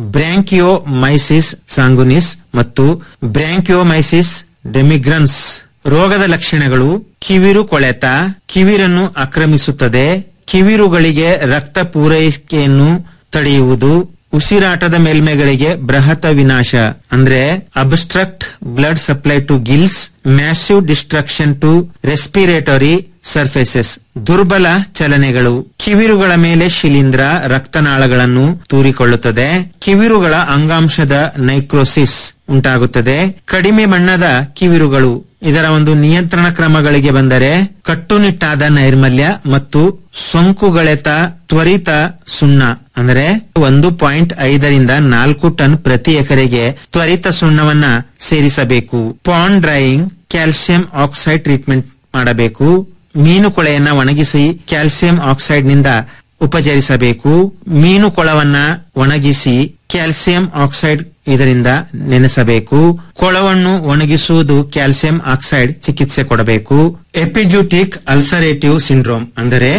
ಬ್ರ್ಯಾಂಕಿಯೋಮೈಸಿಸ್ ಸಾಂಗುನಿಸ್ ಮತ್ತು ಬ್ರ್ಯಾಂಕಿಯೋಮೈಸಿಸ್ ಡೆಮಿಗ್ರನ್ಸ್ ರೋಗದ ಲಕ್ಷಣಗಳು ಕಿವಿರು ಕೊಳೆತ ಕಿವಿರನ್ನು ಆಕ್ರಮಿಸುತ್ತದೆ ಕಿವಿರುಗಳಿಗೆ ರಕ್ತ ಪೂರೈಕೆಯನ್ನು ತಡೆಯುವುದು ಉಸಿರಾಟದ ಮೇಲ್ಮೈಗಳಿಗೆ ಬೃಹತ ವಿನಾಶ ಅಂದ್ರೆ obstruct blood supply to gills massive destruction to respiratory surfaces ದುರ್ಬಲ ಚಲನೆಗಳು ಕಿವಿರುಗಳ ಮೇಲೆ ಶಿಲೀಂಧ್ರ ರಕ್ತನಾಳಗಳನ್ನು ತೂರಿಕೊಳ್ಳುತ್ತದೆ ಕಿವಿರುಗಳ ಅಂಗಾಂಶದ ನೈಕ್ರೋಸಿಸ್ ಉಂಟಾಗುತ್ತದೆ ಕಡಿಮೆ ಬಣ್ಣದ ಕಿವಿರುಗಳು ಇದರ ಒಂದು ನಿಯಂತ್ರಣ ಕ್ರಮಗಳಿಗೆ ಬಂದರೆ ಕಟ್ಟುನಿಟ್ಟಾದ ನೈರ್ಮಲ್ಯ ಮತ್ತು ಸೋಂಕುಗಳೆತ ತ್ವರಿತ ಸುಣ್ಣ ಅಂದರೆ ಒಂದು ಪಾಯಿಂಟ್ ಐದರಿಂದ ನಾಲ್ಕು ಟನ್ ಪ್ರತಿ ಎಕರೆಗೆ ತ್ವರಿತ ಸುಣ್ಣವನ್ನ ಸೇರಿಸಬೇಕು pond drying calcium oxide treatment ಮಾಡಬೇಕು ಮೀನು ಕೊಳೆಯನ್ನ ಒಣಗಿಸಿ ಕ್ಯಾಲ್ಸಿಯಂ ಆಕ್ಸೈಡ್ ನಿಂದ ಉಪಚರಿಸಬೇಕು ಮೀನು ಕೊಳವನ್ನ ಒಣಗಿಸಿ ಕ್ಯಾಲ್ಸಿಯಂ ಆಕ್ಸೈಡ್ ಇದರಿಂದ ನೆನೆಸಬೇಕು ಕೊಳವನ್ನು ಒಣಗಿಸುವುದು ಕ್ಯಾಲ್ಸಿಯಂ ಆಕ್ಸೈಡ್ ಚಿಕಿತ್ಸೆ ಕೊಡಬೇಕು ಎಪಿಜೂಟಿಕ್ ಅಲ್ಸರೇಟಿವ್ ಸಿಂಡ್ರೋಮ್ ಅಂದರೆ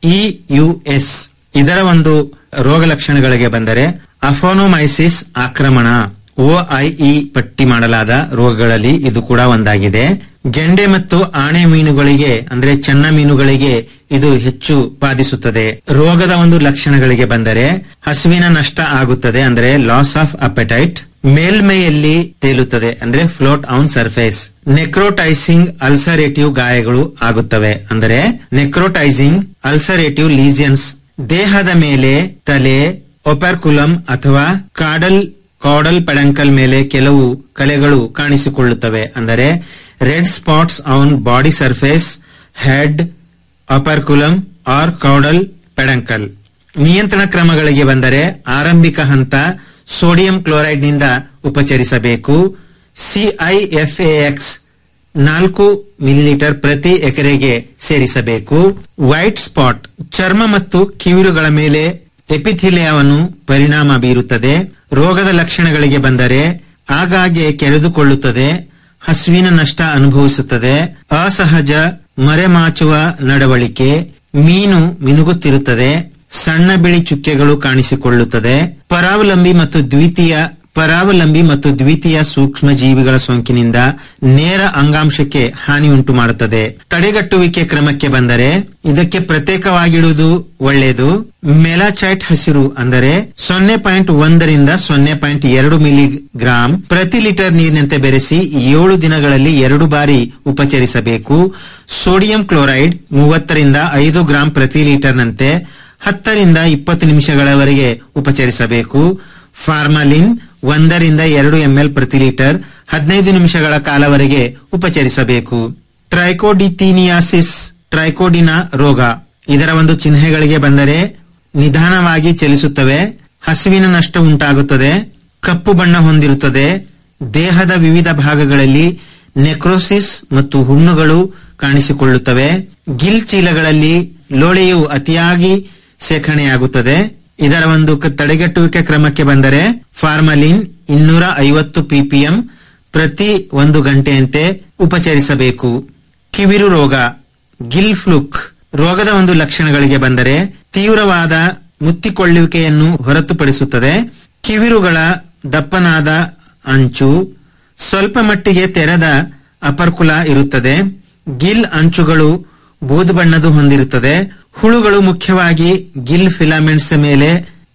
ಇಯುಎಸ್ ಇದರ ಒಂದು ರೋಗ ಲಕ್ಷಣಗಳಿಗೆ ಬಂದರೆ ಅಫೋನೋಮೈಸಿಸ್ ಆಕ್ರಮಣ ಒಐಇ ಪಟ್ಟಿ ಮಾಡಲಾದ ರೋಗಗಳಲ್ಲಿ ಇದು ಕೂಡ ಒಂದಾಗಿದೆ ಗೆಂಡೆ ಮತ್ತು ಆಣೆ ಮೀನುಗಳಿಗೆ ಅಂದ್ರೆ ಚೆನ್ನ ಮೀನುಗಳಿಗೆ ಇದು ಹೆಚ್ಚು ಬಾಧಿಸುತ್ತದೆ ರೋಗದ ಒಂದು ಲಕ್ಷಣಗಳಿಗೆ ಬಂದರೆ ಹಸುವಿನ ನಷ್ಟ ಆಗುತ್ತದೆ ಅಂದ್ರೆ ಲಾಸ್ ಆಫ್ ಅಪೆಟೈಟ್ ಮೇಲ್ಮೈಯಲ್ಲಿ ತೇಲುತ್ತದೆ ಅಂದ್ರೆ float on surface necrotizing ulcerative ಗಾಯಗಳು ಆಗುತ್ತವೆ ಅಂದರೆ ನೆಕ್ರೋಟೈಸಿಂಗ್ ಅಲ್ಸರೇಟಿವ್ ಲೀಸಿಯನ್ಸ್ ದೇಹದ ಮೇಲೆ ತಲೆ ಒಪರ್ಕುಲಂ ಅಥವಾ ಕಾಡಲ್ ಕಾಡಲ್ ಪೆಡಂಕಲ್ ಮೇಲೆ ಕೆಲವು ಕಲೆಗಳು ಕಾಣಿಸಿಕೊಳ್ಳುತ್ತವೆ ಅಂದರೆ red spots on body surface head operculum or caudal peduncle ನಿಯಂತ್ರಣ ಕ್ರಮಗಳಿಗೆ ಬಂದರೆ ಆರಂಭಿಕ ಹಂತ ಸೋಡಿಯಂ ಕ್ಲೋರೈಡ್ ನಿಂದ ಉಪಚರಿಸಬೇಕು ಸಿಐಎಫ್ಎಎಕ್ಸ್ ನಾಲ್ಕು ಮಿಲಿಲೀಟರ್ ಪ್ರತಿ ಎಕರೆಗೆ ಸೇರಿಸಬೇಕು ವೈಟ್ ಸ್ಪಾಟ್ ಚರ್ಮ ಮತ್ತು ಕಿವಿರುಗಳ ಮೇಲೆ ಎಪಿಥಿಲಿಯಾವನ್ನು ಪರಿಣಾಮ ಬೀರುತ್ತದೆ ರೋಗದ ಲಕ್ಷಣಗಳಿಗೆ ಬಂದರೆ ಆಗಾಗ್ಗೆ ಕೆರೆದುಕೊಳ್ಳುತ್ತದೆ ಹಸುವಿನ ನಷ್ಟ ಅನುಭವಿಸುತ್ತದೆ ಅಸಹಜ ಮರೆಮಾಚುವ ನಡವಳಿಕೆ ಮೀನು ಮಿನುಗುತ್ತಿರುತ್ತದೆ ಸಣ್ಣ ಬಿಳಿ ಚುಕ್ಕೆಗಳು ಕಾಣಿಸಿಕೊಳ್ಳುತ್ತದೆ ಪರಾವಲಂಬಿ ಮತ್ತು ದ್ವಿತೀಯ ಪರಾವಲಂಬಿ ಮತ್ತು ದ್ವಿತೀಯ ಸೂಕ್ಷ್ಮ ಜೀವಿಗಳ ಸೋಂಕಿನಿಂದ ನೇರ ಅಂಗಾಂಶಕ್ಕೆ ಹಾನಿ ಉಂಟು ಮಾಡುತ್ತದೆ ತಡೆಗಟ್ಟುವಿಕೆ ಕ್ರಮಕ್ಕೆ ಬಂದರೆ ಇದಕ್ಕೆ ಪ್ರತ್ಯೇಕವಾಗಿಡುವುದು ಒಳ್ಳೆಯದು ಮೆಲಾಚೈಟ್ ಹಸಿರು ಅಂದರೆ ಸೊನ್ನೆ ಪಾಯಿಂಟ್ ಒಂದರಿಂದ ಸೊನ್ನೆ ಪಾಯಿಂಟ್ ಎರಡು ಮಿಲಿಗ್ರಾಂ ಪ್ರತಿ ಲೀಟರ್ ನೀರಿನಂತೆ ಬೆರೆಸಿ ಏಳು ದಿನಗಳಲ್ಲಿ ಎರಡು ಬಾರಿ ಉಪಚರಿಸಬೇಕು ಸೋಡಿಯಂ ಕ್ಲೋರೈಡ್ ಮೂವತ್ತರಿಂದ ಐದು ಗ್ರಾಂ ಪ್ರತಿ ಲೀಟರ್ನಂತೆ ಹತ್ತರಿಂದ ಇಪ್ಪತ್ತು ನಿಮಿಷಗಳವರೆಗೆ ಉಪಚರಿಸಬೇಕು ಫಾರ್ಮಲಿನ್ ಒಂದರಿಂದ ಎರಡು ಎಂಎಲ್ ಪ್ರತಿ ಲೀಟರ್ ಹದಿನೈದು ನಿಮಿಷಗಳ ಕಾಲವರೆಗೆ ಉಪಚರಿಸಬೇಕು ಟ್ರೈಕೋಡಿಥೀನಿಯಾಸಿಸ್ ಟ್ರೈಕೋಡಿನಾ ರೋಗ ಇದರ ಒಂದು ಚಿಹ್ನೆಗಳಿಗೆ ಬಂದರೆ ನಿಧಾನವಾಗಿ ಚಲಿಸುತ್ತವೆ ಹಸುವಿನ ನಷ್ಟ ಉಂಟಾಗುತ್ತದೆ ಕಪ್ಪು ಬಣ್ಣ ಹೊಂದಿರುತ್ತದೆ ದೇಹದ ವಿವಿಧ ಭಾಗಗಳಲ್ಲಿ ನೆಕ್ರೋಸಿಸ್ ಮತ್ತು ಹುಣ್ಣುಗಳು ಕಾಣಿಸಿಕೊಳ್ಳುತ್ತವೆ ಗಿಲ್ ಚೀಲಗಳಲ್ಲಿ ಲೋಳೆಯು ಅತಿಯಾಗಿ ಶೇಖರಣೆಯಾಗುತ್ತದೆ ಇದರ ಒಂದು ಕ- ತಡೆಗಟ್ಟುವಿಕೆ ಕ್ರಮಕ್ಕೆ ಬಂದರೆ ಫಾರ್ಮಲಿನ್ ಇನ್ನೂರ ಐವತ್ತು ಪಿಪಿಎಂ ಪ್ರತಿ ಒಂದು ಗಂಟೆಯಂತೆ ಉಪಚರಿಸಬೇಕು ಕಿವಿರು ರೋಗ ಗಿಲ್ ಫ್ಲುಕ್ ರೋಗದ ಒಂದು ಲಕ್ಷಣಗಳಿಗೆ ಬಂದರೆ ತೀವ್ರವಾದ ಮುತ್ತಿಕೊಳ್ಳುವಿಕೆಯನ್ನು ಹೊರತುಪಡಿಸುತ್ತದೆ ಕಿವಿರುಗಳ ದಪ್ಪನಾದ ಅಂಚು ಸ್ವಲ್ಪ ಮಟ್ಟಿಗೆ ತೆರೆದ ಅಪರ್ಕುಲ ಇರುತ್ತದೆ ಗಿಲ್ ಅಂಚುಗಳು ಬೂದು ಬಣ್ಣದ್ದು ಹೊಂದಿರುತ್ತದೆ ಹುಳುಗಳು ಮುಖ್ಯವಾಗಿ ಗಿಲ್ ಫಿಲಾಮೆಂಟ್ಸ್ ಮೇಲೆ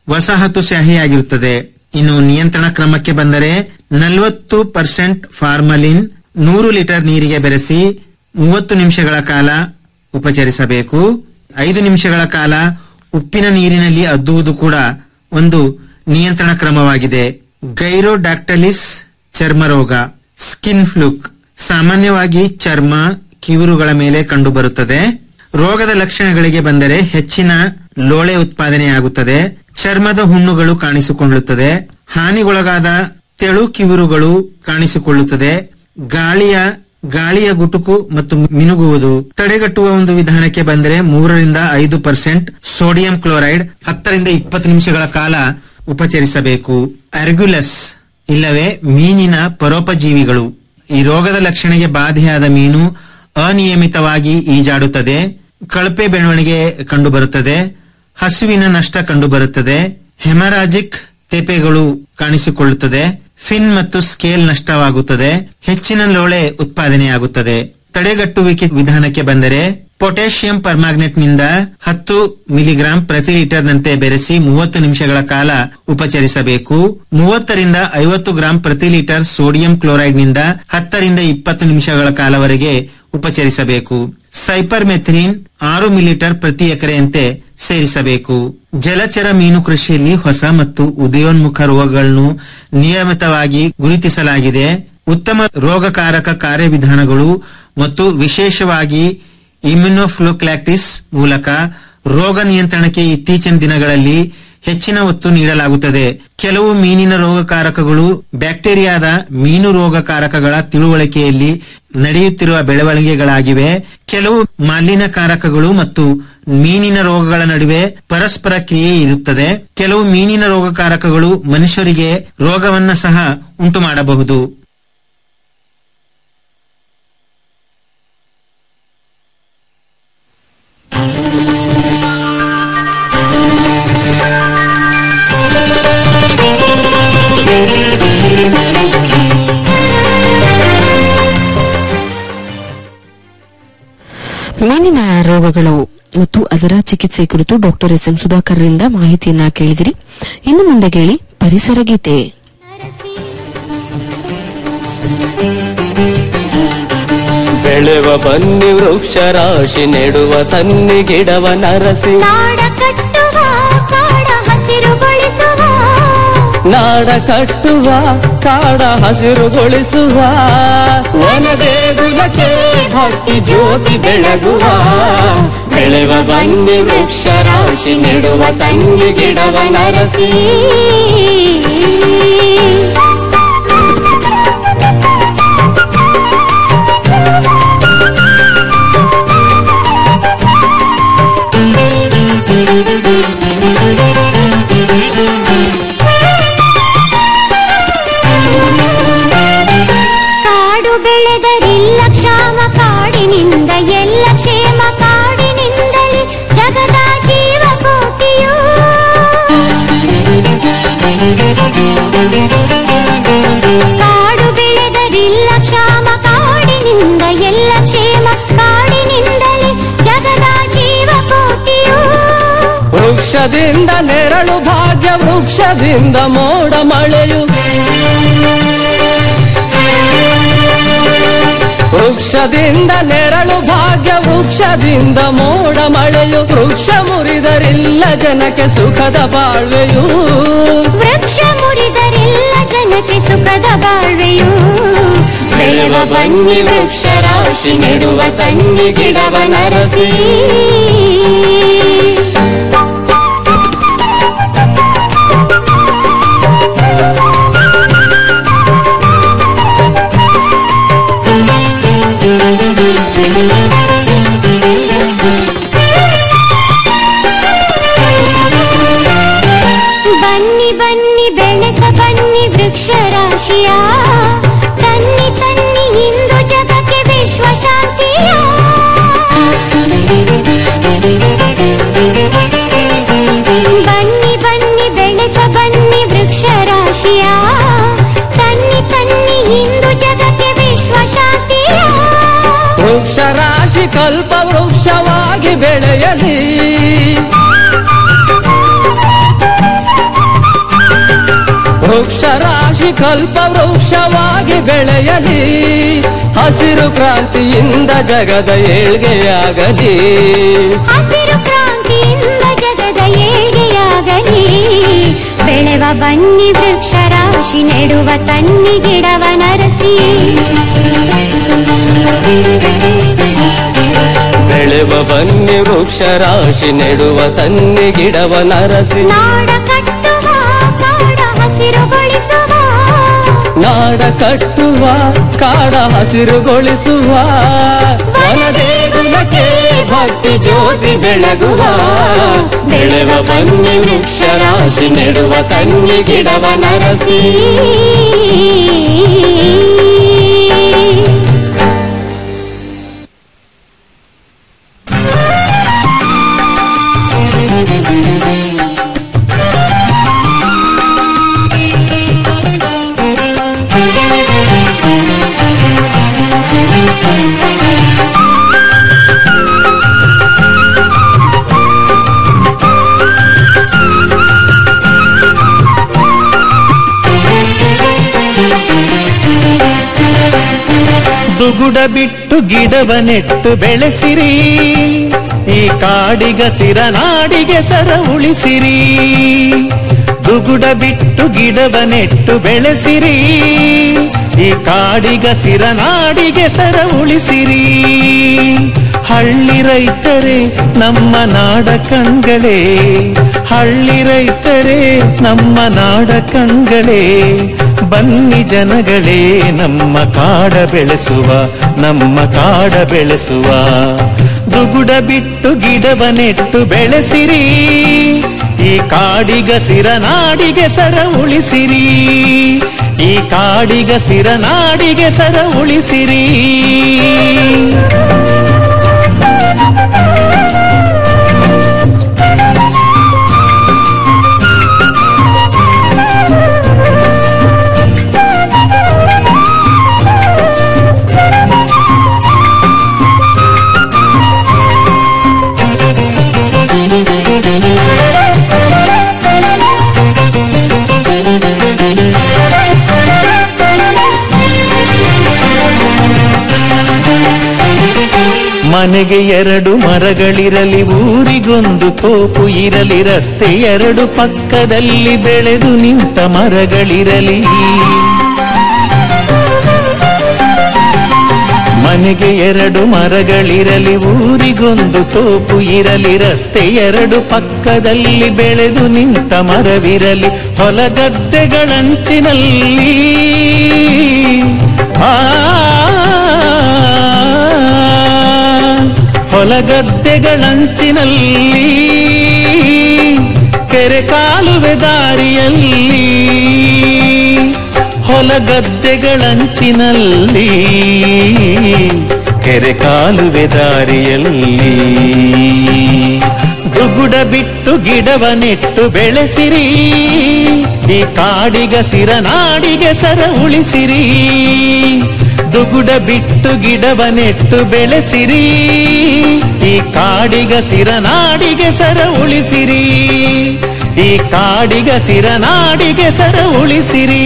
ವಸಾಹತುಶಾಹಿಯಾಗಿರುತ್ತದೆ ಇನ್ನು ನಿಯಂತ್ರಣ ಕ್ರಮಕ್ಕೆ ಬಂದರೆ ನಲವತ್ತು ಪರ್ಸೆಂಟ್ ಫಾರ್ಮಲಿನ್ ನೂರು ಲೀಟರ್ ನೀರಿಗೆ ಬೆರೆಸಿ ಮೂವತ್ತು ನಿಮಿಷಗಳ ಕಾಲ ಉಪಚರಿಸಬೇಕು ಐದು ನಿಮಿಷಗಳ ಕಾಲ ಉಪ್ಪಿನ ನೀರಿನಲ್ಲಿ ಅದ್ದುವುದು ಕೂಡ ಒಂದು ನಿಯಂತ್ರಣ ಕ್ರಮವಾಗಿದೆ ಗೈರೋಡಾಕ್ಟಲಿಸ್ ಚರ್ಮರೋಗ ಸ್ಕಿನ್ ಫ್ಲುಕ್ ಸಾಮಾನ್ಯವಾಗಿ ಚರ್ಮ ಕಿವಿರುಗಳ ಮೇಲೆ ಕಂಡುಬರುತ್ತದೆ ರೋಗದ ಲಕ್ಷಣಗಳಿಗೆ ಬಂದರೆ ಹೆಚ್ಚಿನ ಲೋಳೆ ಉತ್ಪಾದನೆಯಾಗುತ್ತದೆ ಚರ್ಮದ ಹುಣ್ಣುಗಳು ಕಾಣಿಸಿಕೊಳ್ಳುತ್ತದೆ ಹಾನಿಗೊಳಗಾದ ತೆಳು ಕಿವಿರುಗಳು ಕಾಣಿಸಿಕೊಳ್ಳುತ್ತದೆ ಗಾಳಿಯ ಗಾಳಿಯ ಗುಟುಕು ಮತ್ತು ಮಿನುಗುವುದು ತಡೆಗಟ್ಟುವ ಒಂದು ವಿಧಾನಕ್ಕೆ ಬಂದರೆ ಮೂರರಿಂದ ಐದು ಪರ್ಸೆಂಟ್ ಸೋಡಿಯಂ ಕ್ಲೋರೈಡ್ ಹತ್ತರಿಂದ ಇಪ್ಪತ್ತು ನಿಮಿಷಗಳ ಕಾಲ ಉಪಚರಿಸಬೇಕು ಅರ್ಗ್ಯುಲಸ್ ಇಲ್ಲವೇ ಮೀನಿನ ಪರೋಪಜೀವಿಗಳು ಈ ರೋಗದ ಲಕ್ಷಣಕ್ಕೆ ಬಾಧೆಯಾದ ಮೀನು ಅನಿಯಮಿತವಾಗಿ ಈಜಾಡುತ್ತದೆ ಕಳಪೆ ಬೆಳವಣಿಗೆ ಕಂಡುಬರುತ್ತದೆ ಹಸುವಿನ ನಷ್ಟ ಕಂಡುಬರುತ್ತದೆ ಹೆಮರಾಜಿಕ್ ತೇಪೆಗಳು ಕಾಣಿಸಿಕೊಳ್ಳುತ್ತದೆ ಫಿನ್ ಮತ್ತು ಸ್ಕೇಲ್ ನಷ್ಟವಾಗುತ್ತದೆ ಹೆಚ್ಚಿನ ಲೋಳೆ ಉತ್ಪಾದನೆಯಾಗುತ್ತದೆ ತಡೆಗಟ್ಟುವಿಕೆ ವಿಧಾನಕ್ಕೆ ಬಂದರೆ ಪೊಟ್ಯಾಷಿಯಂ ಪರ್ಮ್ಯಾಗ್ನೆಟ್ ನಿಂದ ಹತ್ತು ಮಿಲಿಗ್ರಾಂ ಪ್ರತಿ ಲೀಟರ್ನಂತೆ ಬೆರೆಸಿ ಮೂವತ್ತು ನಿಮಿಷಗಳ ಕಾಲ ಉಪಚರಿಸಬೇಕು ಮೂವತ್ತರಿಂದ ಐವತ್ತು ಗ್ರಾಂ ಪ್ರತಿ ಲೀಟರ್ ಸೋಡಿಯಂ ಕ್ಲೋರೈಡ್ ನಿಂದ ಹತ್ತರಿಂದ ಇಪ್ಪತ್ತು ನಿಮಿಷಗಳ ಕಾಲವರೆಗೆ ಉಪಚರಿಸಬೇಕು ಸೈಪರ್ಮೆಥ್ರಿನ್ ಆರು ಮಿಲಿಲೀಟರ್ ಪ್ರತಿ ಎಕರೆಯಂತೆ ಸೇರಿಸಬೇಕು ಜಲಚರ ಮೀನು ಕೃಷಿಯಲ್ಲಿ ಹೊಸ ಮತ್ತು ಉದಯೋನ್ಮುಖ ರೋಗಗಳನ್ನು ನಿಯಮಿತವಾಗಿ ಗುರುತಿಸಲಾಗಿದೆ ಉತ್ತಮ ರೋಗಕಾರಕ ಕಾರ್ಯವಿಧಾನಗಳು ಮತ್ತು ವಿಶೇಷವಾಗಿ ಇಮ್ಯುನೋಫ್ಲೋಕ್ಲಾಕ್ಟಿಸ್ ಮೂಲಕ ರೋಗ ನಿಯಂತ್ರಣಕ್ಕೆ ಇತ್ತೀಚಿನ ದಿನಗಳಲ್ಲಿ ಹೆಚ್ಚಿನ ಒತ್ತು ನೀಡಲಾಗುತ್ತದೆ ಕೆಲವು ಮೀನಿನ ರೋಗಕಾರಕಗಳು ಬ್ಯಾಕ್ಟೀರಿಯಾದ ಮೀನು ರೋಗಕಾರಕಗಳ ತಿಳುವಳಿಕೆಯಲ್ಲಿ ನಡೆಯುತ್ತಿರುವ ಬೆಳವಣಿಗೆಗಳಾಗಿವೆ ಕೆಲವು ಮಾಲಿನ್ಯಕಾರಕಗಳು ಮತ್ತು ಮೀನಿನ ರೋಗಗಳ ನಡುವೆ ಪರಸ್ಪರ ಕ್ರಿಯೆ ಇರುತ್ತದೆ ಕೆಲವು ಮೀನಿನ ರೋಗಕಾರಕಗಳು ಮನುಷ್ಯರಿಗೆ ರೋಗವನ್ನ ಸಹ ಉಂಟು ಮಾಡಬಹುದು ಮೀನಿನ ರೋಗಗಳು ಮತ್ತು ಅದರ ಚಿಕಿತ್ಸೆ ಕುರಿತು ಡಾಕ್ಟರ್ ಎಸ್ ಎಂ ಸುಧಾಕರ್ರಿಂದ ಮಾಹಿತಿಯನ್ನ ಕೇಳಿದಿರಿ ಇನ್ನು ಮುಂದೆ ಕೇಳಿ ಪರಿಸರ ಗೀತೆ ಬೆಳೆವ ಬನ್ನಿ ವೃಕ್ಷ ರಾಶಿ ನೆಡುವ ತನ್ನಿ ಗಿಡವ ನರಸಿ ನಾಡ ಕಟ್ಟುವ ಕಾಡ ಹಸಿರುಗೊಳಿಸುವ ನಾಡ ಕಟ್ಟುವ ಕಾಡ ಹಸಿರುಗೊಳಿಸುವ ವನ ದೇಗುಲಕ್ಕೆ ಭಕ್ತಿ ಜ್ಯೋತಿ ಬೆಳಗುವ ಬೆಳೆವ ಬನ್ನಿ ವೃಕ್ಷ ರಾಶಿ ನೆಡುವ ತನ್ನಿ ಗಿಡವ ನರಸಿ ಕಾಡು ಬೆಳೆದರಿಲ್ಲ ಕ್ಷಾಮ ಕಾಡಿನಿಂದ ಎಲ್ಲ ಕ್ಷೇಮ ಕಾಡಿನಿಂದಲೇ ಜಗದ ಜೀವ ಕೋಟಿಯು ಕಾಡು ಬೆಳೆದರಿಲ್ಲ ಕ್ಷಾಮ ಕಾಡಿನಿಂದ ಎಲ್ಲ ಕ್ಷೇಮ ಕಾಡಿನಿಂದಲೇ ಜಗದ ಜೀವ ಕೋಟಿಯು ವೃಕ್ಷದಿಂದ ನೆರಳು ಭಾಗ್ಯ ವೃಕ್ಷದಿಂದ ಮೋಡ ಮಳೆಯು ವೃಕ್ಷದಿಂದ ನೆರಳು ಭಾಗ್ಯ ವೃಕ್ಷದಿಂದ ಮೋಡ ಮಳೆಯು ವೃಕ್ಷ ಮುರಿದರಿಲ್ಲ ಜನಕ್ಕೆ ಸುಖದ ಬಾಳ್ವೆಯು ವೃಕ್ಷ ಮುರಿದರೆಲ್ಲ ಜನತೆ ಸುಖದ ಬಾಳ್ವೆಯು ಬೆಳೆವ ಬನ್ನಿ ವೃಕ್ಷ ರಾಶಿ ನೆಡುವ ತನ್ನಿ ಗಿಡವ ನರಸಿ ಬನ್ನಿ ಬನ್ನಿ ಬೆಳೆಸ ಬನ್ನಿ ವೃಕ್ಷ ರಾಶಿಯ ತನ್ನಿ ತನ್ನಿ ಇಂದು ಜಗಕ್ಕೆ ವಿಶ್ವ ಶಾಂತಿಯ ಬನ್ನಿ ಬನ್ನಿ ಬೆಳೆಸ ಬನ್ನಿ ವೃಕ್ಷ ರಾಶಿಯ ತನ್ನಿ ತನ್ನಿ ಇಂದು ಜಗಕ್ಕೆ ವಿಶ್ವ ಶಾಂತಿಯ ವೃಕ್ಷ ರಾಶಿ ಕಲ್ಪ ವೃಕ್ಷವಾಗಿ ಬೆಳೆಯಲಿ ವೃಕ್ಷ ರಾಶಿ ಕಲ್ಪ ವೃಕ್ಷವಾಗಿ ಬೆಳೆಯಲಿ ಹಸಿರು ಕ್ರಾಂತಿಯಿಂದ ಜಗದ ಏಳ್ಗೆಯಾಗಲಿ ಹಸಿರು ಕ್ರಾಂತಿಯಿಂದ ಜಗದ ಏಳಿಗೆಯಾಗಲಿ ಬೆಳೆವ ಬನ್ನಿ ವೃಕ್ಷ ರಾಶಿ ನೆಡುವ ತನ್ನಿ ಗಿಡವ ನರಸಿ ಬೆಳೆವ ಬನ್ನಿ ವೃಕ್ಷ ರಾಶಿ ನೆಡುವ ತನ್ನಿ ಗಿಡವ ನರಸಿ ನಾಡ ಕಟ್ಟುವ ಕಾಡ ಹಸಿರುಗೊಳಿಸುವ ನಾಡ ಕಟ್ಟುವ ಕಾಡ ಹಸಿರುಗೊಳಿಸುವ ವನ ದೇಗುಲಕ್ಕೆ ಭಕ್ತಿ ಜ್ಯೋತಿ ಬೆಳಗುವ ಬೆಳೆವ ಬನ್ನಿ ವೃಕ್ಷ ರಾಶಿ ನೆಡುವ ತನ್ನಿ ಗಿಡವ ನರಸಿ ದುಗುಡ ಬಿಟ್ಟು ಗಿಡವ ನೆಟ್ಟು ಬೆಳೆಸಿರಿ ಈ ಕಾಡಿಗಸಿರ ನಾಡಿಗೆ ಸರ ಉಳಿಸಿರಿ ದುಗುಡ ಬಿಟ್ಟು ಗಿಡವ ನೆಟ್ಟು ಬೆಳೆಸಿರಿ ಈ ಕಾಡಿಗಸಿರ ನಾಡಿಗೆ ಸರ ಉಳಿಸಿರಿ ಹಳ್ಳಿ ರೈತರೇ ನಮ್ಮ ನಾಡ ಕಣ್ಗಳೇ ಹಳ್ಳಿ ರೈತರೇ ನಮ್ಮ ನಾಡ ಕಣ್ಗಳೇ ಬನ್ನಿ ಜನಗಳೇ ನಮ್ಮ ಕಾಡ ಬೆಳೆಸುವ ನಮ್ಮ ಕಾಡ ಬೆಳೆಸುವ ದುಗುಡ ಬಿಟ್ಟು ಗಿಡವ ನೆಟ್ಟು ಬೆಳೆಸಿರಿ ಈ ಕಾಡಿಗಸಿರ ನಾಡಿಗೆ ಸರ ಉಳಿಸಿರಿ ಈ ಕಾಡಿಗಸಿರ ನಾಡಿಗೆ ಸರ ಉಳಿಸಿರಿ ಮನೆಗೆ ಎರಡು ಮರಗಳಿರಲಿ ಊರಿಗೊಂದು ತೋಪು ಇರಲಿ ರಸ್ತೆ ಎರಡು ಪಕ್ಕದಲ್ಲಿ ಬೆಳೆದು ನಿಂತ ಮರಗಳಿರಲಿ ಮನೆಗೆ ಎರಡು ಮರಗಳಿರಲಿ ಊರಿಗೊಂದು ತೋಪು ಇರಲಿ ರಸ್ತೆ ಎರಡು ಪಕ್ಕದಲ್ಲಿ ಬೆಳೆದು ನಿಂತ ಮರವಿರಲಿ ಹೊಲಗದ್ದೆಗಳಂಚಿನಲ್ಲಿ ಆ ಹೊಲಗದ್ದೆಗಳಂಚಿನಲ್ಲಿ ಕೆರೆ ಕಾಲುವೆ ದಾರಿಯಲ್ಲಿ ಹೊಲಗದ್ದೆಗಳಂಚಿನಲ್ಲಿ ಕೆರೆ ಕಾಲುವೆ ದಾರಿಯಲ್ಲಿ ದುಗುಡ ಬಿಟ್ಟು ಗಿಡವ ನೆಟ್ಟು ಬೆಳೆಸಿರಿ ಈ ಕಾಡಿಗಸಿರ ನಾಡಿಗೆ ಸರ ಉಳಿಸಿರಿ ದುಗುಡ ಬಿಟ್ಟು ಗಿಡವ ನೆಟ್ಟು ಬೆಳೆಸಿರಿ ಈ ಕಾಡಿಗಸಿರ ನಾಡಿಗೆ ಸರ ಉಳಿಸಿರಿ ಈ ಕಾಡಿಗಸಿರ ನಾಡಿಗೆ ಸರ ಉಳಿಸಿರಿ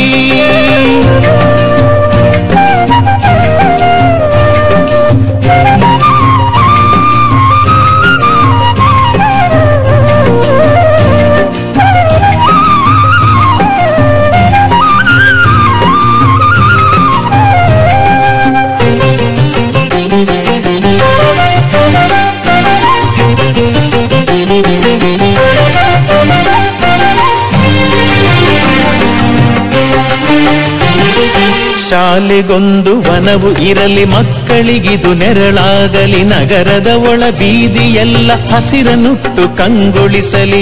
ಶಾಲೆಗೊಂದು ವನವು ಇರಲಿ ಮಕ್ಕಳಿಗಿದು ನೆರಳಾಗಲಿ ನಗರದ ಒಳ ಬೀದಿಯೆಲ್ಲ ಹಸಿರನುಟ್ಟು ಕಂಗೊಳಿಸಲಿ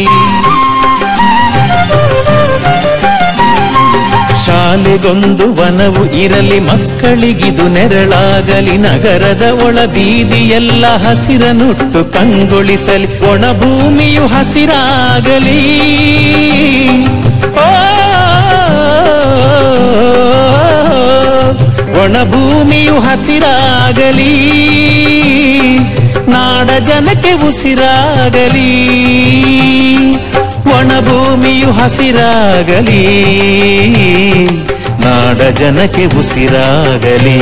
ಶಾಲೆಗೊಂದು ವನವು ಇರಲಿ ಮಕ್ಕಳಿಗಿದು ನೆರಳಾಗಲಿ ನಗರದ ಒಳ ಬೀದಿಯೆಲ್ಲ ಹಸಿರನುಟ್ಟು ಕಂಗೊಳಿಸಲಿ ಒಣ ಭೂಮಿಯು ಹಸಿರಾಗಲಿ ಓ ಒಣ ಭೂಮಿಯು ಹಸಿರಾಗಲಿ ನಾಡ ಜನಕ್ಕೆ ಉಸಿರಾಗಲಿ ಒಣ ಭೂಮಿಯು ಹಸಿರಾಗಲಿ ನಾಡ ಜನಕ್ಕೆ ಉಸಿರಾಗಲಿ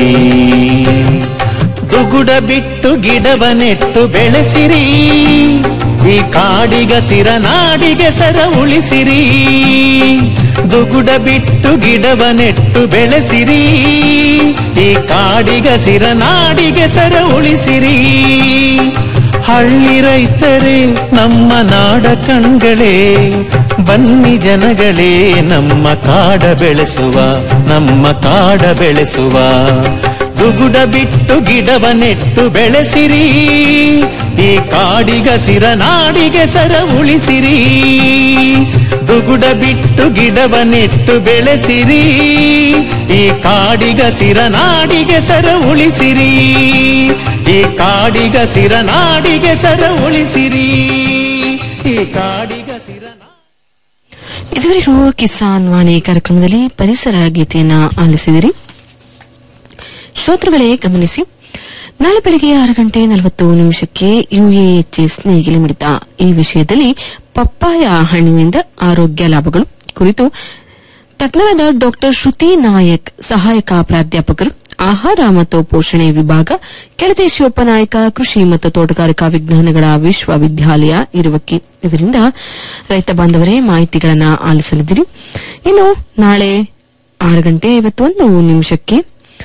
ದುಗುಡ ಬಿಟ್ಟು ಗಿಡವ ನೆಟ್ಟು ಬೆಳೆಸಿರಿ ಈ ಕಾಡಿಗಸಿರ ನಾಡಿಗೆ ಸರ ಉಳಿಸಿರಿ ದುಗುಡ ಬಿಟ್ಟು ಗಿಡವ ನೆಟ್ಟು ಬೆಳೆಸಿರಿ ಈ ಕಾಡಿಗಸಿರ ನಾಡಿಗೆ ಸರ ಉಳಿಸಿರಿ ಹಳ್ಳಿ ರೈತರೇ ನಮ್ಮ ನಾಡ ಕಣ್ಗಳೇ ಬನ್ನಿ ಜನಗಳೇ ನಮ್ಮ ಕಾಡ ಬೆಳೆಸುವ ನಮ್ಮ ಕಾಡ ಬೆಳೆಸುವ ದುಗುಡ ಬಿಟ್ಟು ಗಿಡವ ನೆಟ್ಟು ಬೆಳೆಸಿರಿ ಈ ಕಾಡಿಗಸಿರ ನಾಡಿಗೆ ಸರ ಉಳಿಸಿರಿ ದುಗುಡ ಬಿಟ್ಟು ಗಿಡವ ನೆಟ್ಟು ಬೆಳೆಸಿರಿ ಈ ಕಾಡಿಗಸಿರ ನಾಡಿಗೆ ಸರ ಉಳಿಸಿರಿ ಈ ಕಾಡಿಗಸಿರ ನಾಡಿಗೆ ಸರ ಉಳಿಸಿರಿ ಈ ಕಾಡಿಗಸಿರ ನಾ- ಇದುವರೆಗೂ ಕಿಸಾನ್ ವಾಣಿ ಕಾರ್ಯಕ್ರಮದಲ್ಲಿ ಪರಿಸರ ಗೀತೆಯನ್ನ ಆಲಿಸಿದಿರಿ ಶ್ರೋತೃಗಳೇ ಗಮನಿಸಿ ನಾಳೆ ಬೆಳಗ್ಗೆ ಆರು ಗಂಟೆ ನಲವತ್ತು ನಿಮಿಷಕ್ಕೆ ಯುಎಎಚ್ಎಸ್ ನೇಗಿಲು ಮಿಡಿತ ಈ ವಿಷಯದಲ್ಲಿ ಪಪ್ಪಾಯ ಹಣ್ಣಿನಿಂದ ಆರೋಗ್ಯ ಲಾಭಗಳು ಕುರಿತು ತಜ್ಞರಾದ ಡಾಕ್ಟರ್ ಶ್ರುತಿ ನಾಯಕ್ ಸಹಾಯಕ ಪ್ರಾಧ್ಯಾಪಕರು ಆಹಾರ ಮತ್ತು ಪೋಷಣೆ ವಿಭಾಗ ಕೆಳದಿ ಶಿವಪ್ಪ ನಾಯಕ ಕೃಷಿ ಮತ್ತು ತೋಟಗಾರಿಕಾ ವಿಜ್ಞಾನಗಳ ವಿಶ್ವವಿದ್ಯಾಲಯ ಇರುವಕ್ಕೆ ಇವರಿಂದ ರೈತ ಬಾಂಧವರೇ ಮಾಹಿತಿಗಳನ್ನ ಆಲಿಸಲಿದ್ದೀರಿ ಇನ್ನು ನಾಳೆ ಆರು ಗಂಟೆ ಐವತ್ತೊಂದು ನಿಮಿಷಕ್ಕೆ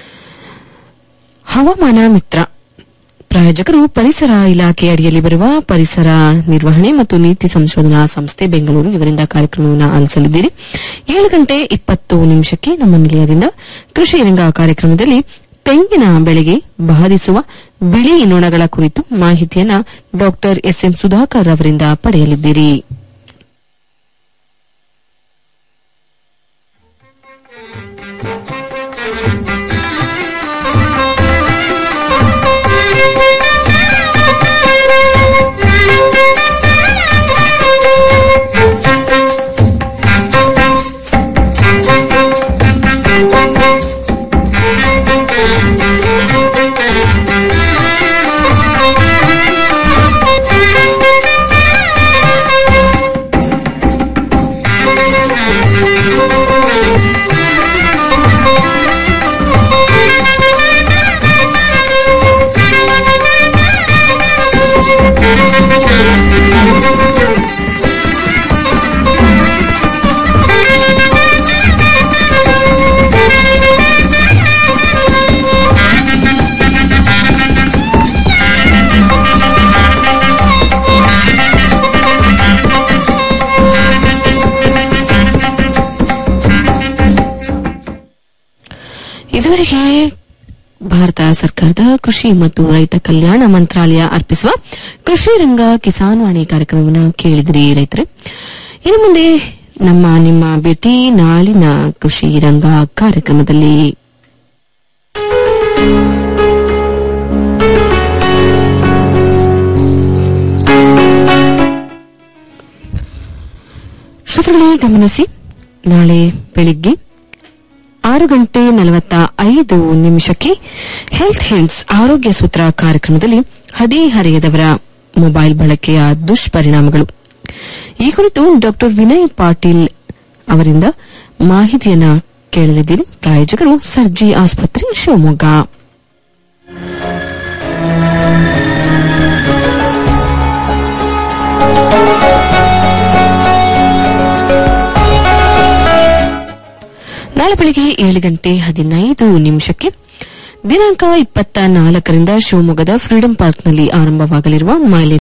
ಹವಾಮಾನ ಮಿತ್ರ ಪ್ರಾಯೋಜಕರು ಪರಿಸರ ಇಲಾಖೆ ಅಡಿಯಲ್ಲಿ ಬರುವ ಪರಿಸರ ನಿರ್ವಹಣೆ ಮತ್ತು ನೀತಿ ಸಂಶೋಧನಾ ಸಂಸ್ಥೆ ಬೆಂಗಳೂರು ಇವರಿಂದ ಕಾರ್ಯಕ್ರಮವನ್ನು ಆಲಿಸಲಿದ್ದೀರಿ ಏಳು ಗಂಟೆ ಇಪ್ಪತ್ತು ನಿಮಿಷಕ್ಕೆ ನಮ್ಮ ನಿಲಯದಿಂದ ಕೃಷಿ ರಂಗ ಕಾರ್ಯಕ್ರಮದಲ್ಲಿ ತೆಂಗಿನ ಬೆಳೆಗೆ ಬಾಧಿಸುವ ಬಿಳಿ ನೊಣಗಳ ಕುರಿತು ಮಾಹಿತಿಯನ್ನ ಡಾಕ್ಟರ್ ಎಸ್ಎಂ ಸುಧಾಕರ್ ಅವರಿಂದ ಪಡೆಯಲಿದ್ದೀರಿ ಇದುವರೆಗೆ ಭಾರತ ಸರ್ಕಾರದ ಕೃಷಿ ಮತ್ತು ರೈತ ಕಲ್ಯಾಣ ಮಂತ್ರಾಲಯ ಅರ್ಪಿಸುವ ಕೃಷಿ ರಂಗ ಕಿಸಾನ್ ವಾಣಿ ಕಾರ್ಯಕ್ರಮವನ್ನು ಕೇಳಿದ್ರಿ ರೈತರೆ ಇನ್ನು ಮುಂದೆ ನಮ್ಮ ನಿಮ್ಮ ಭೇಟಿ ನಾಳಿನ ಕೃಷಿ ರಂಗ ಕಾರ್ಯಕ್ರಮದಲ್ಲಿ ಶ್ರೋತೃಗಳೇ ಗಮನಿಸಿ ನಾಳೆ ಬೆಳಿಗ್ಗೆ ಆರು ಗಂಟೆ ನಲವತ್ತ ಐದು ನಿಮಿಷಕ್ಕೆ ಹೆಲ್ತ್ ಹಿಂಟ್ಸ್ ಆರೋಗ್ಯ ಸೂತ್ರ ಕಾರ್ಯಕ್ರಮದಲ್ಲಿ ಹದಿಹರೆಯದವರ ಮೊಬೈಲ್ ಬಳಕೆಯ ದುಷ್ಪರಿಣಾಮಗಳು ಈ ಕುರಿತು ಡಾಕ್ಟರ್ ವಿನಯ್ ಪಾಟೀಲ್ ಅವರಿಂದ ಮಾಹಿತಿಯನ್ನ ಕೇಳಲಿದ್ದೀರಿ ಪ್ರಾಯೋಜಕರು ಸರ್ಜಿ ಆಸ್ಪತ್ರೆ ಶಿವಮೊಗ್ಗ ನಾಳೆ ಬೆಳಿಗ್ಗೆ ಏಳು ಗಂಟೆ ಹದಿನೈದು ನಿಮಿಷಕ್ಕೆ ದಿನಾಂಕ ಇಪ್ಪತ್ತ ನಾಲ್ಕರಿಂದ ಶಿವಮೊಗ್ಗದ ಫ್ರೀಡಂ ಪಾರ್ಕ್ನಲ್ಲಿ ಆರಂಭವಾಗಲಿರುವ ಮೈಲಿ